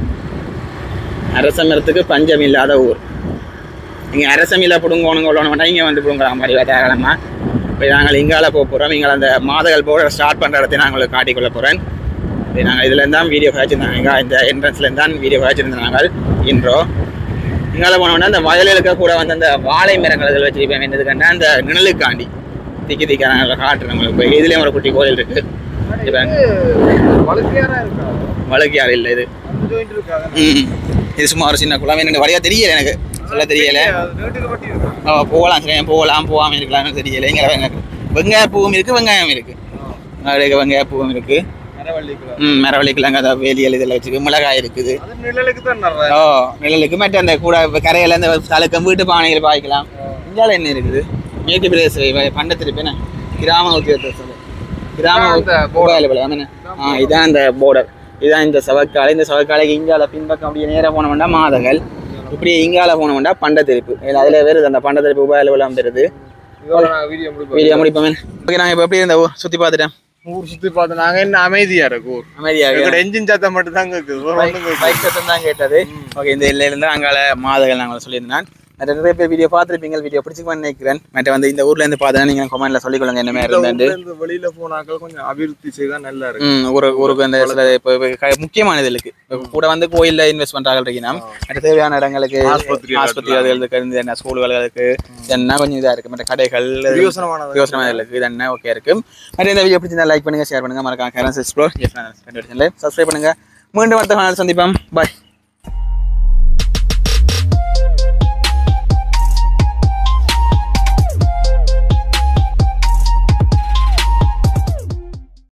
அரச மரத்துக்கு பஞ்சம் இல்லாத ஊர் இங்கே அரசம் இல்லை பிடுங்கோணுங்க உள்ளவன வேண்டாம் இங்கே வந்து பிடுங்கலாம் மாதிரி தாராளமாக இப்போ நாங்கள் இங்கால போக போகிறோம் இங்கே அந்த மாதகள் போட ஸ்டார்ட் பண்ணுற இடத்தை நான் உங்களுக்கு காட்டிக்கொள்ள போகிறேன் இப்போ நாங்கள் இதில் தான் வீடியோ காய்ச்சிருந்தாங்க இங்கே இந்த என்ட்ரன்ஸ்லேருந்து தான் வீடியோ காய்ச்சிருந்தாங்க நாங்கள் இன்றோ இங்கால போனோம்னா அந்த வயலுக்கு கூட வந்து அந்த வாழை மரங்கள் இதில் வச்சிருப்பேன் என்னதுக்கண்டா அந்த நிழலுக்காண்டி திக்கி திக்க நாங்கள் காட்டுறோம் உங்களுக்கு இப்போ இதுலேயும் ஒரு குட்டி கோயில் இருக்குது இப்போ வளர்ச்சியாரா இருக்கா வழக்கியார் இல்லை இது அந்த ஜாயிண்ட் இருக்காங்க ம் இது சும்மா ஒரு சின்ன குளம் எனக்கு வரையா தெரியல எனக்கு சொல்ல தெரியல நேட்டுக்கு பட்டி இருக்கா ஓ, போகலாம் சரி போகலாம் போகாமல் இருக்கலாம்னு தெரியல இங்கே எனக்கு வெங்காய பூவும் இருக்குது வெங்காயம் இருக்குது அதுக்கு வெங்காய பூவும் இருக்குது மரவள்ளிக்குள்ள ம் மரவள்ளிக்கிழங்கு அதாவது வேலியல் இதில் வச்சுருக்கு மிளகாய் இருக்குது அது நிழலுக்கு தான் நிறைய ஓ நிழலுக்கு மற்ற அந்த கூட கரையில் அந்த தழுக்கம் வீட்டு பானைகள் பாய்க்கலாம் இந்தியாவில் என்ன இருக்குது மேற்கு பிரதேச பண்டத்திருப்பேன் கிராம உத்தியோகத்தர் கிராம இதான் அந்த போர்டர் என்ன ஆ இதான் அந்த போர்டர் இதான் இந்த சவக்காலை இந்த சவக்காலைக்கு இங்கால பின்பக்கம் அப்படியே நேராக போனோம்னா மாதகள் இப்படி இங்கால போனோம்னா பண்டத்திருப்பு அதில் வருது அந்த பண்டத்திருப்பு உபாயில் விழாம வருது இதோட நான் வீடியோ முடிப்போம் வீடியோ முடிப்போமே ஓகே நாங்கள் இப்போ எப்படி இருந்த ஊர் சுற்றி பார்த்துட்டேன் ஊர் சுத்தி பார்த்து நாங்க என்ன அமைதியா இருக்கு ஊர் அமைதியாக எங்களோட என்ஜின் சத்தம் மட்டும் தான் கேக்குது வேற ஒண்ணும் கேட்கல. பைக் சத்தம் தான் கேட்டது ஓகே இந்த இல்லையில இருந்து அங்கால மாதகள் நாங்கள் சொல்லியிருந்தேன் மற்ற நிறைய பேர் வீடியோ பார்த்துருப்பீங்க வீடியோ பிடிச்சிக்குவேன் நினைக்கிறேன் மற்ற வந்து இந்த ஊர்ல இருந்து பார்த்தா நீங்க கமெண்ட்ல சொல்லிக்கொள்ளுங்க என்ன மாதிரி இந்த இருந்தாண்டு ஊர்ல இருந்து வெளியில போனாக்கள் கொஞ்சம் அபிவிருத்தி செய்தா நல்லா இருக்கு ம் ஒரு ஊருக்கு அந்த சில இப்போ இப்போ முக்கியமான இதுக்கு இப்போ கூட வந்து கோயில்ல இன்வெஸ்ட் பண்றாங்க இருக்கீங்கன்னா மற்ற தேவையான இடங்களுக்கு ஆஸ்பத்திரி ஆஸ்பத்திரி அதுகளுக்கு இருந்து என்ன ஸ்கூல்களுக்கு என்ன கொஞ்சம் இதா இருக்கு மற்ற கடைகள் பிரயோசனமானது யோசனை இருக்கு இது என்ன ஓகே இருக்கு மற்ற இந்த வீடியோ பிடிச்சிருந்தா லைக் பண்ணுங்க ஷேர் பண்ணுங்க மறக்காம கரன்ஸ் எக்ஸ்ப்ளோர் சப்ஸ்கிரைப் பண்ணுங்க மீண்டும் அடுத்த சேனல் சந்திப்போம் பாய்